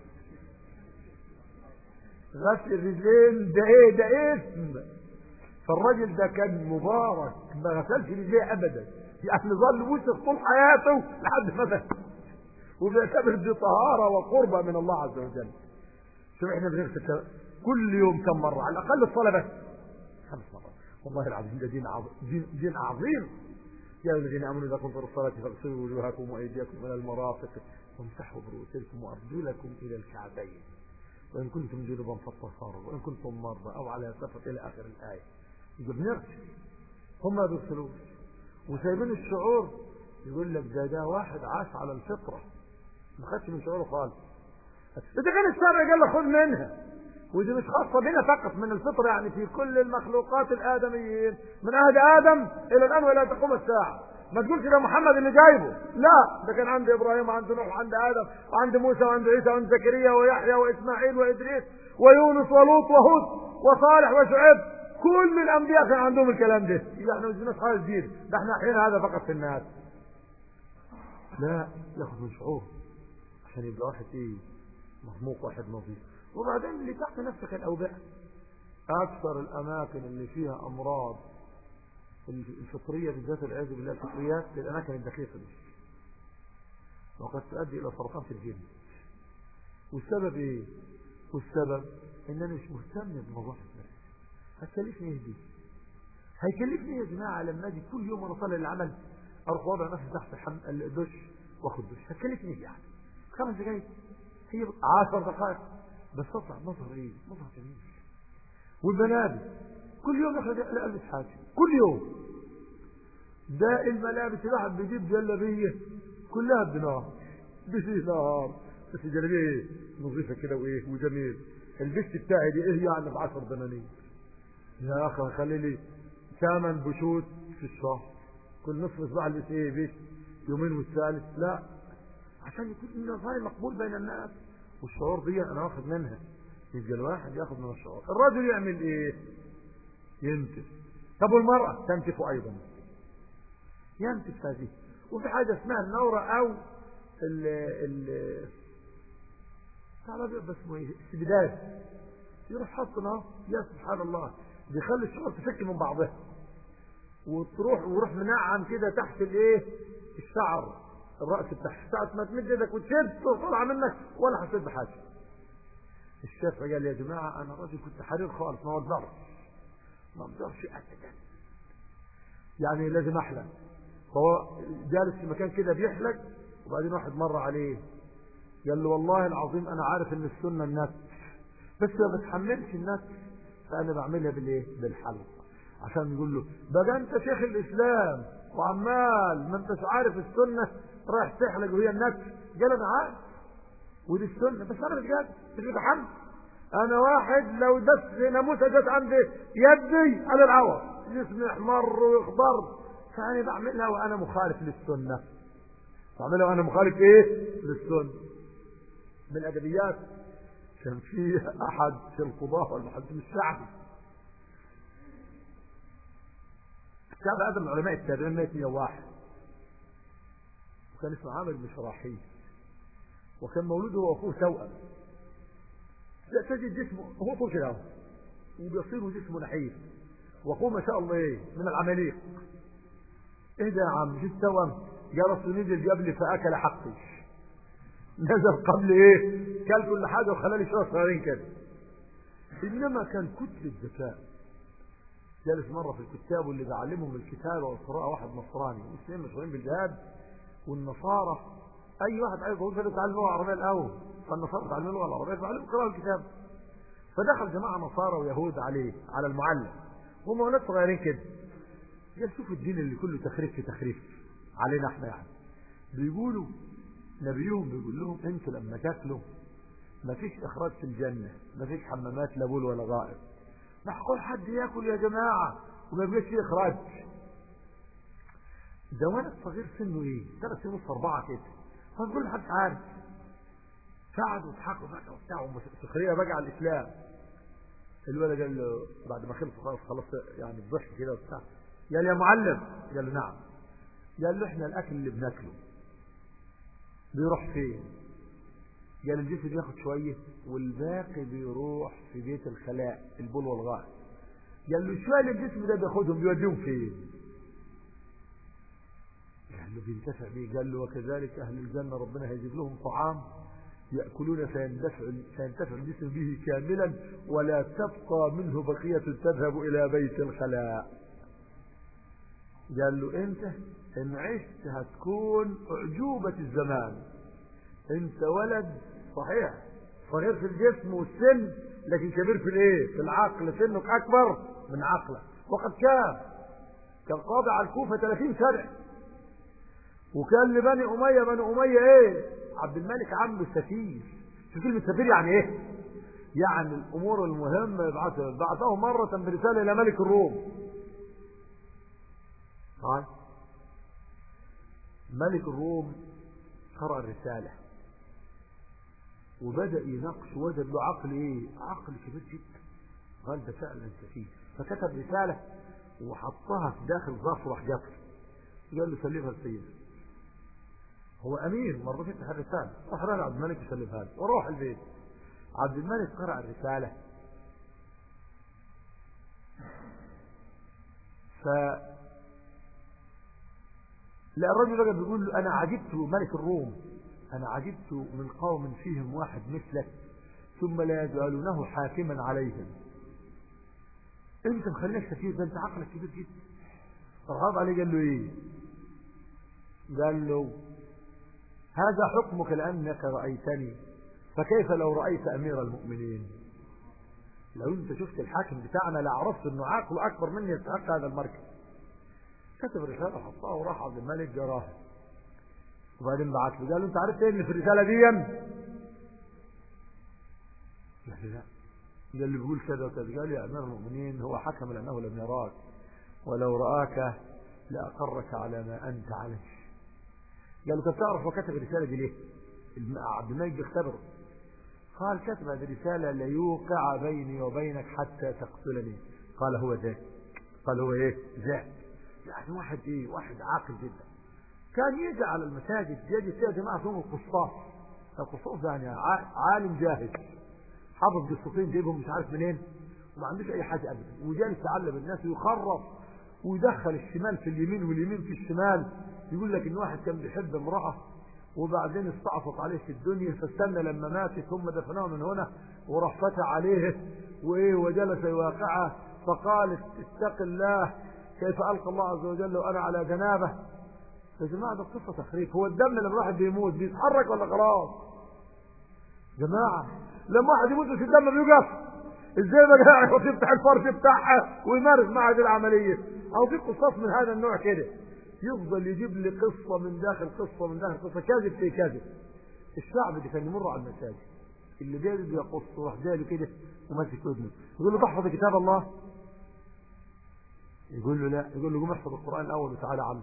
غسل الرجلين ده ايه ده اسم فالراجل ده كان مبارك ما غسلش رجليه ابدا يعني ظل وسخ طول حياته لحد ما مات وبيعتبر دي طهاره وقربه من الله عز وجل شوف احنا بنغسل كل يوم كم مره على الاقل الصلاه بس خمس مرات والله العظيم ده دين عظيم دين, دين عظيم يا الذين امنوا اذا كنتم في الصلاه فاغسلوا وجوهكم وايديكم الى المرافق وامسحوا برؤوسكم وارجلكم الى الكعبين وإن كنتم جنبا فاطهروا وإن كنتم مرضى أو على سفر إلى آخر الآية يقول بنغسل هم ما بيغسلوش وسايبين الشعور يقول لك ده ده واحد عاش على الفطرة ما خدش من شعوره خالص إذا كان الشرع قال له خذ منها ودي مش خاصة بنا فقط من الفطرة يعني في كل المخلوقات الآدميين من عهد آدم إلى الآن ولا تقوم الساعة ما تقولش ده محمد اللي جايبه لا ده كان عند إبراهيم وعند نوح وعند آدم وعند موسى وعند عيسى وعند زكريا ويحيى وإسماعيل وإدريس ويونس ولوط وهود وصالح وشعيب كل الأنبياء كان عندهم الكلام ده يبقى احنا مش حاجة جديد ده احنا أحيانا هذا فقط في الناس لا ياخذ من شعور عشان يبقى واحد ايه مرموق واحد نظيف وبعدين اللي تحت نفسك الأوبئة أكثر الأماكن اللي فيها أمراض الفطرية بالذات والعياذ بالله الفطريات للأماكن الدقيقة دي وقد تؤدي إلى سرطان في الجن والسبب إيه؟ والسبب إن أنا مش مهتم بموضوع النفس هتكلفني إيه دي؟ هيكلفني يا جماعة لما أجي كل يوم وأنا صلي العمل أروح وضع نفسي تحت الحم... الدش وأخد دش هتكلفني إيه يعني؟ خمس دقايق هي عشر دقائق بس تطلع مظهر إيه؟ مظهر جميل والملابس كل يوم ياخد البس حاجه كل يوم ده الملابس الواحد بيجيب جلابيه كلها بدينار بدينار بس جلابيه ايه نظيفه كده وايه وجميل البست بتاعي دي ايه يعني ب 10 دنانير يا اخي خلي لي ثمان بشوت في الشهر كل نصف اسبوع البس ايه بيت يومين والثالث لا عشان يكون النظام مقبول بين الناس والشعور دي انا واخد منها يبقى الواحد ياخد من الشعور الرجل يعمل ايه ينتف طب والمرأة تنتف ايضا ينتف هذه وفي حاجة اسمها النورة او ال ال تعالى بس اسمه ايه استبداد يروح حاطنا يا سبحان الله بيخلي الشعور تفك من بعضها وتروح ويروح منعم كده تحت الايه الشعر الرأس بتاعك ساعة ما تمد ايدك وتشد تطلع منك ولا حسيت بحاجة الشافعي قال يا جماعة أنا راجل كنت حرير خالص ما أقدرش ما أقدرش أبدا يعني لازم أحلق فهو جالس في مكان كده بيحلق وبعدين واحد مر عليه قال له والله العظيم أنا عارف إن السنة النت بس ما بتحملش النت فأنا بعملها بالإيه؟ بالحلق عشان يقول له بقى أنت شيخ الإسلام وعمال ما أنتش عارف السنة رايح تحلق وهي النت قال أنا عارف ودي السنة بس أنا مش قادر مش متحمل أنا واحد لو دس ناموسة جت عندي يدي على العوض جسمي احمر ويخضر فأنا بعملها وأنا مخالف للسنة بعملها وأنا مخالف إيه؟ للسنة من الأدبيات كان في أحد في القضاة والمحكم الشعبي الشعب هذا من علماء التابعين 101 وكان اسمه عامر بن شراحيل وكان مولوده هو اخوه توأم تجد جسمه هو طول كده وبيصير جسمه نحيف واخوه ما شاء الله ايه من العماليق ايه ده يا عم جيت توأم قال اصل نزل قبل فاكل حقي نزل قبل ايه كل كل حاجه وخلالي شويه صغيرين كده انما كان كتله ذكاء جالس مره في الكتاب واللي بيعلمهم الكتابه والقراءه واحد نصراني مسلمين مشغولين بالجهاد والنصارى اي واحد عايز يقول فلو تعلم اللغه العربيه الاول فالنصارى تعلموا اللغه العربيه فعلموا قراءه الكتاب فدخل جماعه نصارى ويهود عليه على المعلم هم اولاد صغيرين كده قال شوفوا الدين اللي كله تخريف في تخريف علينا احنا يعني بيقولوا نبيهم بيقول لهم انتوا لما تاكلوا ما فيش اخراج في الجنه ما فيش حمامات لا بول ولا غائط معقول حد ياكل يا جماعه وما يبقاش فيه اخراج ده ولد صغير سنه ايه ثلاث سنين ونص اربعه كده فنقول محدش عارف قعدوا يضحكوا بقى وبتاع سخريه بقى على الاسلام الولد قال له بعد ما خلص خلاص خلاص يعني الضحك كده وبتاع قال يا معلم قال له نعم قال له احنا الاكل اللي بناكله بيروح فين قال الجسم بياخد شويه والباقي بيروح في بيت الخلاء البول والغاء قال له شويه الجسم ده بياخدهم بيوديهم فين قال له بينتفع بيه قال له وكذلك أهل الجنة ربنا هيجيب لهم طعام يأكلون فيندفع, فينتفع الجسم به كاملا ولا تبقى منه بقية تذهب إلى بيت الخلاء قال له انت ان عشت هتكون أعجوبة الزمان انت ولد صحيح صغير في الجسم والسن لكن كبير في الايه في العقل سنك اكبر من عقلك وقد كان كان قاضي على الكوفة 30 سنة وكان لبني أمية بني أمية إيه عبد الملك عمه سفير في كلمة سفير يعني إيه يعني الامور المهمه يبعثها بعثه مره برساله الى ملك الروم طيب ملك الروم قرأ الرسالة وبدأ يناقش وجد له عقل ايه عقل كبير جدا قال ده فعلا سفيه فكتب رسالة وحطها في داخل ظرف راح جفر قال له سلمها لسيدنا هو امير ما رضيش يفتح الرسالة راح راجع عبد الملك يسلمها له وروح البيت عبد الملك قرأ الرسالة ف لا الرجل بقى بيقول له انا عجبت ملك الروم انا عجبت من قوم فيهم واحد مثلك ثم لا يجعلونه حاكما عليهم انت مخليك سفير ده انت عقلك كبير جدا فرهاب عليه قال له ايه قال له هذا حكمك لانك رايتني فكيف لو رايت امير المؤمنين لو انت شفت الحاكم بتاعنا لعرفت انه عقله اكبر مني يستحق هذا المركز كتب رسالة حطها وراح عبد الملك جراها وبعدين بعت له قال له انت عرفت ايه اللي في الرسالة دي قال لا قال له بيقول كذا وكذا قال يا امير المؤمنين هو حكم لانه لم يراك ولو راك لاقرك على ما انت عليه قال له طب تعرف هو كتب الرسالة دي ليه عبد الملك بيختبره قال كتب هذه الرسالة ليوقع بيني وبينك حتى تقتلني قال هو ذاك قال هو ايه ذاك يعني واحد ايه واحد عاقل جدا كان يجي على المساجد يجي فيها جماعة اسمهم القسطاس القسطاس يعني عالم جاهز حافظ قصتين جايبهم مش عارف منين وما عندوش اي حاجة ابدا وجالس يعلم الناس ويخرف ويدخل الشمال في اليمين واليمين في الشمال يقول لك ان واحد كان بيحب امرأة وبعدين استعصت عليه في الدنيا فاستنى لما ماتت ثم دفنوه من هنا وراح فتى عليه وايه وجلس يواقعه فقالت اتق الله كيف ألقى الله عز وجل وأنا على جنابه يا جماعة ده قصة تخريف هو الدم لما الواحد بيموت بيتحرك ولا خلاص جماعة لما واحد يموت في الدم بيوقف ازاي بقى قاعد يفتح الفرش بتاعها ويمارس معها هذه العملية او في قصص من هذا النوع كده يفضل يجيب لي قصة من داخل قصة من داخل قصة كاذب في كاذب الشعب اللي كان يمر على المساجد اللي جاي يقص وراح جاي كده وماسك ودنه يقول له تحفظ كتاب الله يقول له لا يقول له قوم احفظ القرآن الأول وتعالى عمل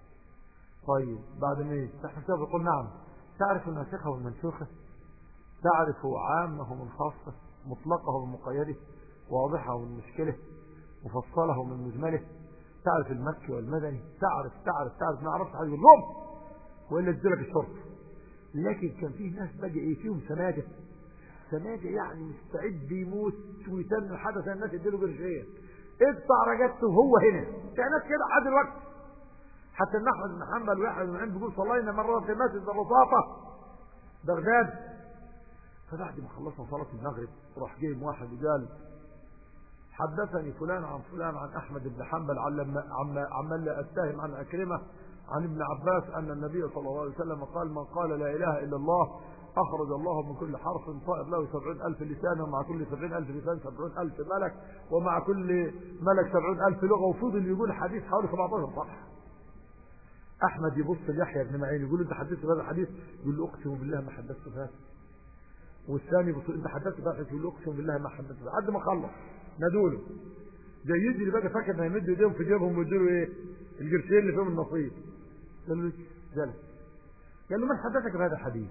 طيب بعد ما ايه تحفظ يقول نعم تعرف الناسخة والمنسوخة تعرف عامه من خاصة مطلقه من مقيده واضحه من مشكله مفصله من مجمله تعرف المكي والمدني تعرف تعرف تعرف ما عرفت حاجة يقول وإلا تجيلك الشرط لكن كان فيه ناس بقى ايه فيهم سماجة سماجة يعني مستعد يموت ويتم حدث الناس يديله قرشين ادفع رجبته وهو هنا كانت كده لحد دلوقتي حتى ان احمد بن حنبل واحد من عند بيقول صلينا مره في مسجد الرصافه بغداد فبعد ما خلصنا صلاه المغرب راح جاي واحد وقال حدثني فلان عن فلان عن احمد بن حنبل عن عمن لا اتهم عن اكرمه عن ابن عباس ان النبي صلى الله عليه وسلم قال من قال لا اله الا الله أخرج الله من كل حرف طائر له سبعون ألف لسان ومع كل سبعين ألف لسان سبعون ألف ملك ومع كل ملك سبعون ألف لغة وفضل يقول حديث حوالي 17 صفحة أحمد يبص ليحيى بن معين يقول أنت حدثت بهذا الحديث يقول له أقسم بالله ما حدثت بهذا والثاني يبص أنت حدثت بهذا يقول له أقسم بالله ما حدثت بهذا لحد ما خلص نادوله جاي يجري بقى فاكر انه يمد ايديهم في جيبهم ويديله ايه القرشين اللي فيهم النصيب قال له جلس قال له من حدثك بهذا الحديث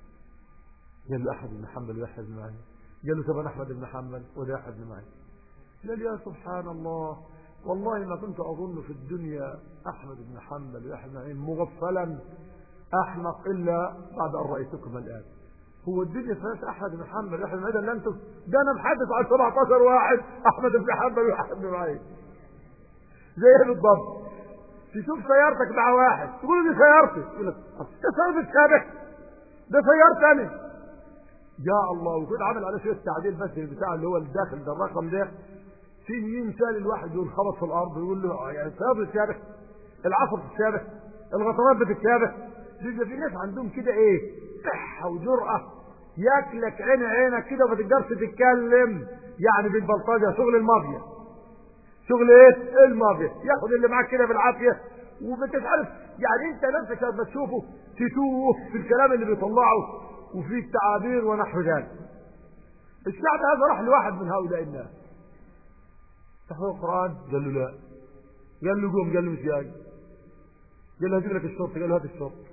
قال له أحد بن حنبل ويحيى بن معين قال له طب أحمد بن حنبل وده أحد بن معين قال يا سبحان الله والله ما كنت أظن في الدنيا أحمد بن حنبل ويحيى بن معين مغفلا أحمق إلا بعد أن رأيتكم الآن هو الدنيا فيهاش أحمد بن حنبل ويحيى بن معين لا أنتم ده أنا محدث عن 17 واحد أحمد بن حنبل ويحيى بن معين زي بالضبط تشوف سيارتك مع واحد تقول دي سيارتي يقول لك ده سيارة الشابه ده سيارتي يا الله وكنت عامل عليه شويه تعديل بس البتاع اللي هو الداخل ده الرقم ده في مثال الواحد يقول خبط في الارض ويقول له يعني السبب الشابه العصر الشابه الغطرات بتتشابه بيبقى في ناس عندهم كده ايه صحه وجرأه ياكلك عين عينك كده وما تقدرش تتكلم يعني بالبلطجه شغل المافيا شغل ايه المافيا ياخد اللي معاك كده بالعافيه وبتتعرف يعني انت نفسك لما تشوفه تتوه في الكلام اللي بيطلعه وفي التعابير ونحو ذلك الشعب هذا راح لواحد من هؤلاء الناس تحفظ القرآن قال له لا قال له قوم قال له مش جاي قال له هجيب لك الشرطة قال له هات الشرطة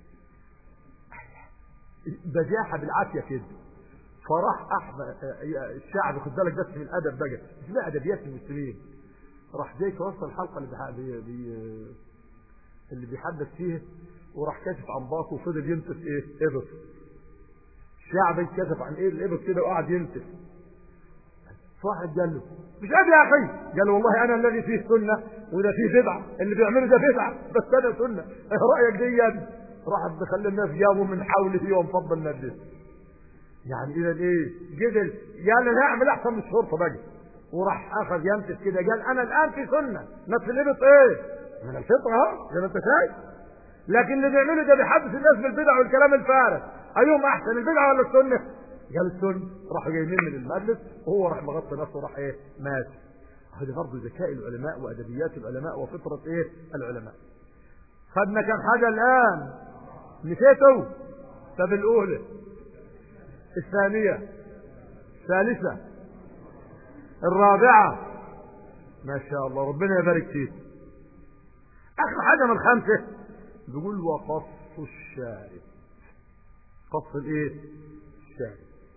بجاحة بالعافية كده فراح احمد الشعب خد بالك بس من الادب بقى مش بقى ادبيات المسلمين راح جاي توصل الحلقه اللي بي بي اللي بيحدث فيها وراح كاشف عن باطه وفضل ينتف ايه ابط الشعب انكشف عن ايه الابط كده وقعد ينتف فواحد قال له مش قادر يا اخي قال له والله انا الذي فيه سنه وده فيه بدعه اللي بيعمله ده بدعه بس انا سنه ايه رايك دي راح بخلي الناس جابوا من حوله يوم فضل الناس يعني اذا ايه جدل قال نعمل احسن من الشرطه بقى وراح اخذ يمسك كده قال انا الان في سنه نفس الابط ايه من الفطره اهو زي ما انت شايف لكن اللي بيعمله ده بيحدث الناس بالبدع والكلام الفارغ ايهم احسن البدعه ولا السنه قال السنه راحوا جايين من المجلس وهو راح مغطي نفسه وراح ايه مات هذا برضه ذكاء العلماء وادبيات العلماء وفطره ايه العلماء خدنا كم حاجه الان نسيته طب الاولى الثانية الثالثة الرابعة ما شاء الله ربنا يبارك فيك آخر حاجة من الخمسة بيقول وقص الشارب قص الايه الشارب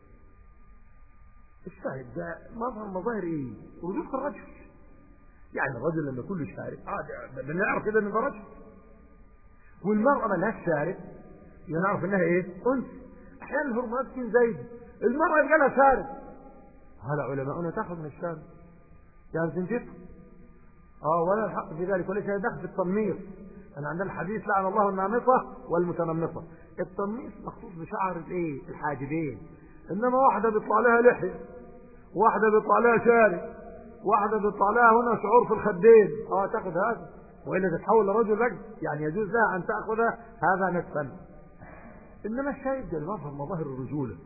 الشارب ده مظهر مظاهر ايه رجوع الرجل يعني الرجل لما يكون له شارب اه بنعرف كده ان ده رجل والمرأة ملهاش شارب ينعرف انها ايه انثى احيانا الهرمونات تكون زايده المرأة يبقى لها شارب هل علماؤنا تاخذ من الشارب يعني تنجفه اه ولا الحق في ذلك وليس دخل في التنميط انا عندنا الحديث لعن الله النامطة والمتنمطة التنميط مخصوص بشعر الايه الحاجبين انما واحدة بيطلع لها لحية واحدة بيطلع لها شارب واحدة بيطلع لها هنا شعور في الخدين اه تاخذ هذا والا تتحول لرجل رجل يعني يجوز لها ان تاخذ هذا نفسا انما الشاهد ده مظهر مظاهر الرجولة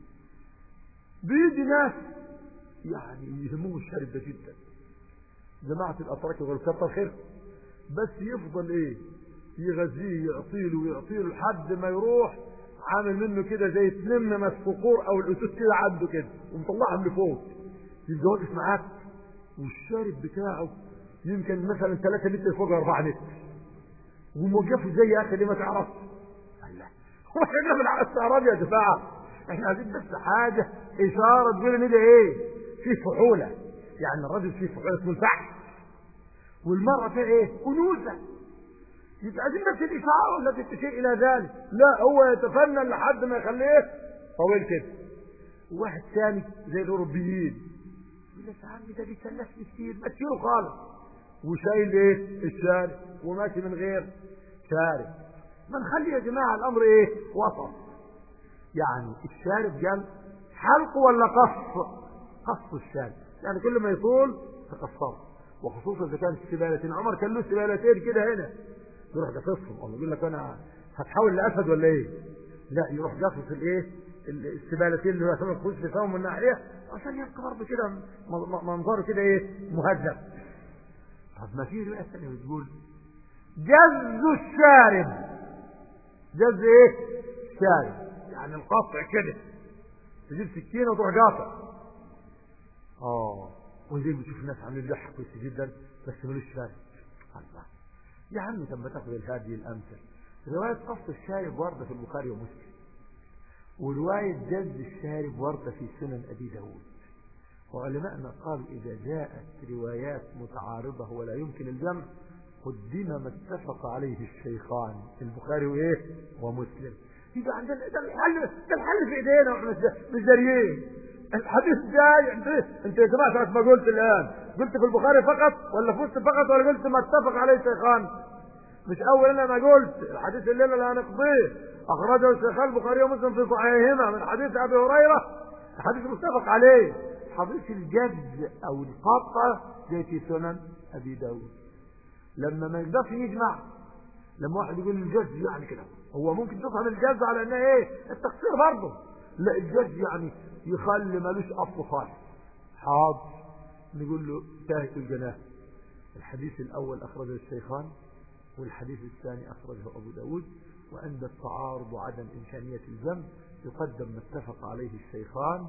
بيجي ناس يعني يهمهم الشارب ده جدا جماعة الأتراك يقولوا كتر خير بس يفضل ايه يغذيه يعطيله ويعطيله لحد ما يروح عامل منه كده زي تنم مسفقور او الاسود كده عنده كده ومطلعهم لفوق يبقى واقف معاك والشارب بتاعه يمكن مثلا 3 متر فوق 4 متر وموقفه زي يا اخي ليه ما تعرفش واحنا من الاستعراض يا جماعه احنا عايزين بس حاجه اشاره تقول ان ده ايه في فحوله يعني الرجل فيه فحوله اسمه الفحش والمراه فيها ايه انوثه يبقى عايزين بس الاشاره التي تشير الى ذلك لا هو يتفنن لحد ما يخليه طويل كده واحد ثاني زي الاوروبيين يقول لك يا عم ده بيكلفني كتير ما تشيله خالص وشايل ايه الشارع وماشي من غير شارع ما نخلي يا جماعة الأمر إيه وسط يعني الشارب قال حلق ولا قص قص الشارب يعني كل ما يطول تقصره وخصوصا إذا كانت سبالتين عمر كان له سبالتين كده هنا يروح قصصهم الله يقول لك أنا هتحول لأسد ولا إيه لا يروح قصص الإيه السبالتين اللي هو سبب خش في فمه من ناحية عشان يبقى برضه كده منظره كده إيه مهذب طب ما في رواية ثانية بتقول جز الشارب جز ايه شارب يعني القطع كده تجيب سكينه وتروح قاطع اه وزي بتشوف الناس عاملين لحى كويس جدا بس ملوش شارب الله يا عم طب ما تاخد الهادي الامثل روايه قص الشارب ورده في البخاري ومسلم وروايه جز الشارب ورده في سنن ابي داود وعلماءنا قالوا اذا جاءت روايات متعارضه ولا يمكن الجمع قدم ما اتفق عليه الشيخان البخاري وايه ومسلم يبقى عندنا ده الحل ده الحل في ايدينا واحنا مش داريين الحديث جاي انت انت يا جماعه ساعه ما قلت الان قلت في البخاري فقط ولا فزت فقط ولا قلت ما اتفق عليه الشيخان مش اول انا ما قلت الحديث اللي اللي هنقضيه اخرجه الشيخان البخاري ومسلم في صحيحهما من حديث ابي هريره حديث متفق عليه حديث الجد او القطع زي في سنن ابي داود لما ما يقدرش يجمع لما واحد يقول الجز يعني كده هو ممكن تفهم الجز على انها ايه التقصير برضه لا الجز يعني يخلي ملوش اصل خالص حاضر نقول له تاهت الجناه الحديث الاول اخرجه الشيخان والحديث الثاني اخرجه ابو داود وعند التعارض وعدم امكانيه الجمع يقدم ما اتفق عليه الشيخان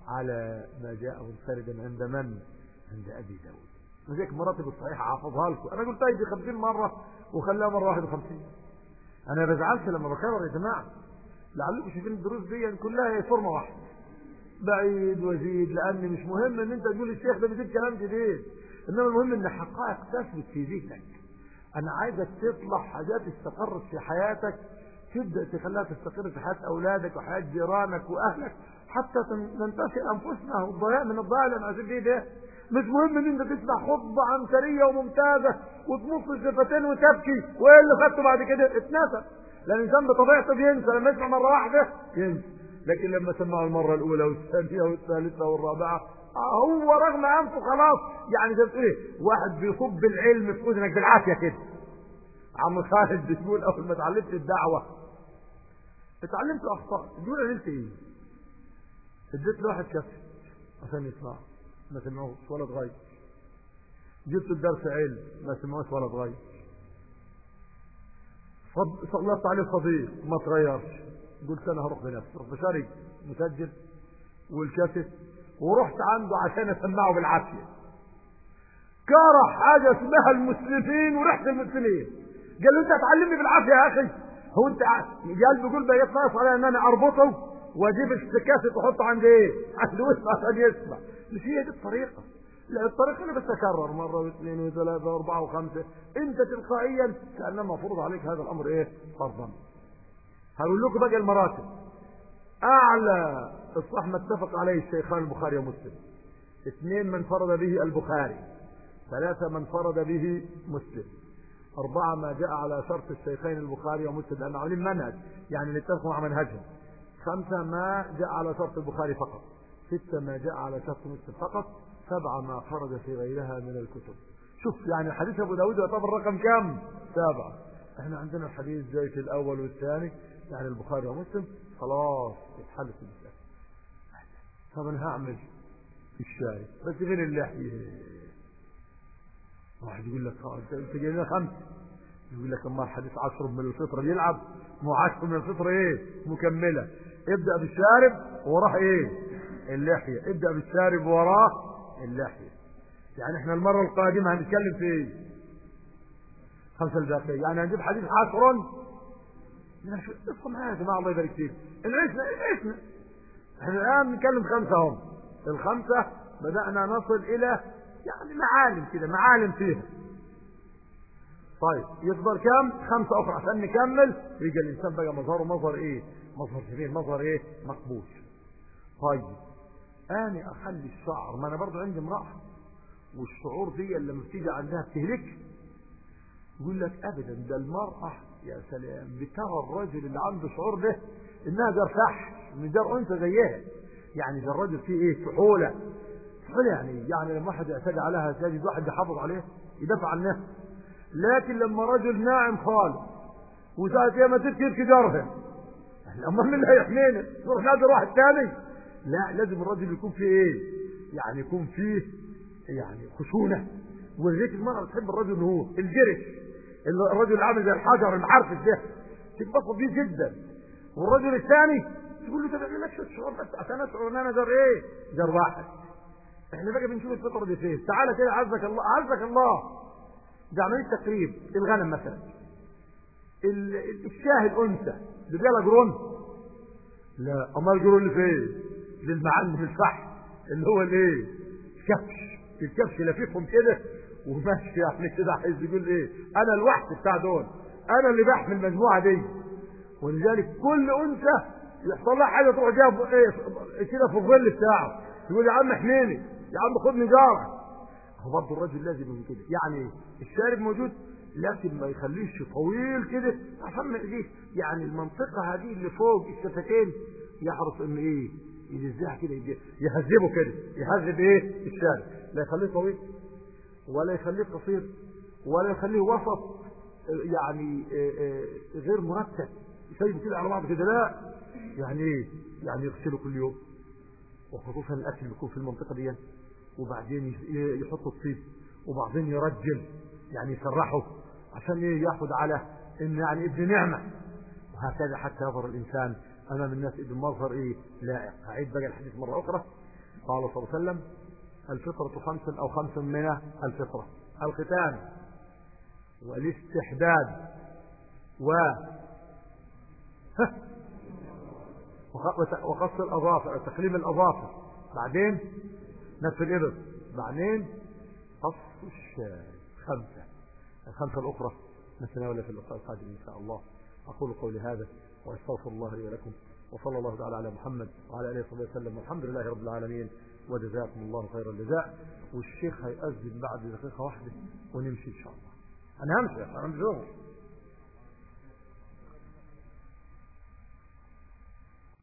على ما جاء منفردا عند من عند أبي داود وذلك مراتب الصحيحة حافظها لكم أنا قلت دي 50 مرة وخلاها مرة 51 أنا بزعلش لما بكرر يا جماعة لعلكم شايفين الدروس دي كلها هي فورمة واحدة بعيد وزيد لأن مش مهم إن أنت تقول الشيخ ده بيجيب كلام جديد إنما المهم إن حقائق تثبت في ذهنك أنا عايزك تطلع حاجات استقرت في حياتك تبدأ تخليها تستقر في حياة أولادك وحياة جيرانك وأهلك حتى ننتشر أنفسنا والضياء من الضياء اللي عايزين فيه ده مش مهم ان انت تسمع خطبة عنترية وممتازة وتمص الشفتين وتبكي وايه اللي خدته بعد كده اتنسى لان الانسان بطبيعته بينسى لما يسمع مرة واحدة ينسى لكن لما سمعه المرة الاولى والثانية والثالثة والرابعة هو رغم انفه خلاص يعني ده ايه واحد بيصب العلم في اذنك بالعافية كده عم خالد بتقول اول ما اتعلمت الدعوة اتعلمت اخطاء تقول عملت ايه اديت له واحد كف عشان يسمع ما سمعوش ولا اتغير جبت الدرس علم ما سمعوش ولا اتغير صلت عليه صديق ما تغيرش قلت انا هروح بنفسي رحت شاري مسجل والكاسيت ورحت عنده عشان اسمعه بالعافيه كره حاجه اسمها المسلمين وريحه المسلمين قال له انت هتعلمني بالعافيه يا اخي هو انت قال بيقول بقيت ناقص علي ان انا اربطه واجيب الكاسيت واحطه عند ايه؟ عند وسطه عشان يسمع مش هي دي الطريقه لا الطريقة اللي بتتكرر مرة واثنين وثلاثة واربعة وخمسة انت تلقائيا كأنما مفروض عليك هذا الامر ايه فرضا هقول لكم بقى المراتب اعلى اصلاح ما اتفق عليه الشيخان البخاري ومسلم اثنين من فرد به البخاري ثلاثة من فرد به مسلم أربعة ما جاء على شرط الشيخين البخاري ومسلم لأن عاملين منهج يعني اللي اتفقوا مع منهجهم خمسة ما جاء على شرط البخاري فقط ستة ما جاء على شرط مسلم فقط سبعة ما خرج في غيرها من الكتب شوف يعني حديث أبو داود يعتبر رقم كم سبعة احنا عندنا الحديث زي في الأول والثاني يعني البخاري ومسلم خلاص اتحلت المسألة طب انا هعمل الشاي بس غير اللحية واحد يقول لك انت جاي لنا خمسة يقول لك اما الحديث عشر من الفطرة يلعب مو عشر من الفطرة ايه مكملة ابدأ بالشارب وراه ايه اللحية ابدأ بالشارب وراه اللحية يعني احنا المرة القادمة هنتكلم في ايه خمسة الباقية يعني هنجيب حديث عشر لا شو اسمع معايا يا جماعة الله يبارك فيك العشنا العشنا احنا الان نتكلم خمسة هم الخمسة بدأنا نصل الى يعني معالم كده معالم فيها طيب يفضل كم خمسة اخرى عشان نكمل يجي الانسان بقى مظهره مظهر ايه مظهر جميل مظهر ايه مقبول طيب انا اخلي الشعر ما انا برضو عندي امرأة والشعور دي لما بتيجي عندها بتهلك يقول لك ابدا ده المرأة يا سلام بترى الرجل اللي عنده شعور ده انها جار فحش مش جار انثى زيها يعني ده الراجل فيه ايه فحولة فحولة يعني يعني لما واحد يعتدي عليها تجد واحد يحافظ عليه يدافع عن نفسه لكن لما رجل ناعم خالص وساعة ايه ما تبكي يبكي جارها امال مين اللي هيحمينا نروح نادي واحد تاني لا لازم الرجل يكون فيه ايه يعني يكون فيه يعني خشونه ولذلك المرأة بتحب الرجل اللي هو الجرش الرجل اللي عامل زي الحجر المعرفش ده تتبسط بيه جدا والرجل الثاني تقول له ده بيعمل لك شعور بس عشان اشعر ان انا جار ايه جار واحد احنا بقى بنشوف الفطره دي فين تعالى كده عزك الله عزك الله ده عمليه تقريب الغنم مثلا الشاه الانثى اللي بيلا جرون لا امال الجرون اللي فين للمعلم الفحم اللي هو الايه الكبش الكبش لفيفهم كده وماشي يعني كده عايز يقول ايه انا الوحش بتاع دول انا اللي بحمل المجموعه دي ولذلك كل انثى يحصل لها حاجه تروح جايه ايه كده في الظل بتاعه يقول يا عم احميني يا عم خدني جارك هو برضه الراجل لازم من كده يعني الشارب موجود لكن ما يخليش طويل كده عشان ما يجيش يعني المنطقه هذه اللي فوق الشفتين يحرص ان ايه يجزيها كده يهذبه كده يهذب ايه الشارب لا يخليه طويل ولا يخليه قصير ولا يخليه وسط يعني غير مرتب سايبه كده على بعض كده لا يعني ايه يعني يغسله كل يوم وخصوصا الاكل بيكون في المنطقه دي وبعدين يحط الطيب وبعدين يرجل يعني يسرحه عشان ايه ياخد على ان يعني ابن نعمه وهكذا حتى يظهر الانسان امام الناس ابن مظهر ايه لائق اعيد بقى الحديث مره اخرى قال صلى الله عليه وسلم الفطرة خمس أو خمس من الفطرة الختان والاستحداد و وقص الأظافر تقليم الأظافر بعدين نتف الإبر بعدين قص الشاي خمسة الخمسة الأخرى نتناولها في اللقاء القادم إن شاء الله أقول قولي هذا وأستغفر الله لي ولكم وصلى الله تعالى على محمد وعلى آله وصحبه وسلم والحمد لله رب العالمين وجزاكم الله خير الجزاء والشيخ هيأذن بعد دقيقة واحدة ونمشي إن شاء الله أنا همشي أنا مش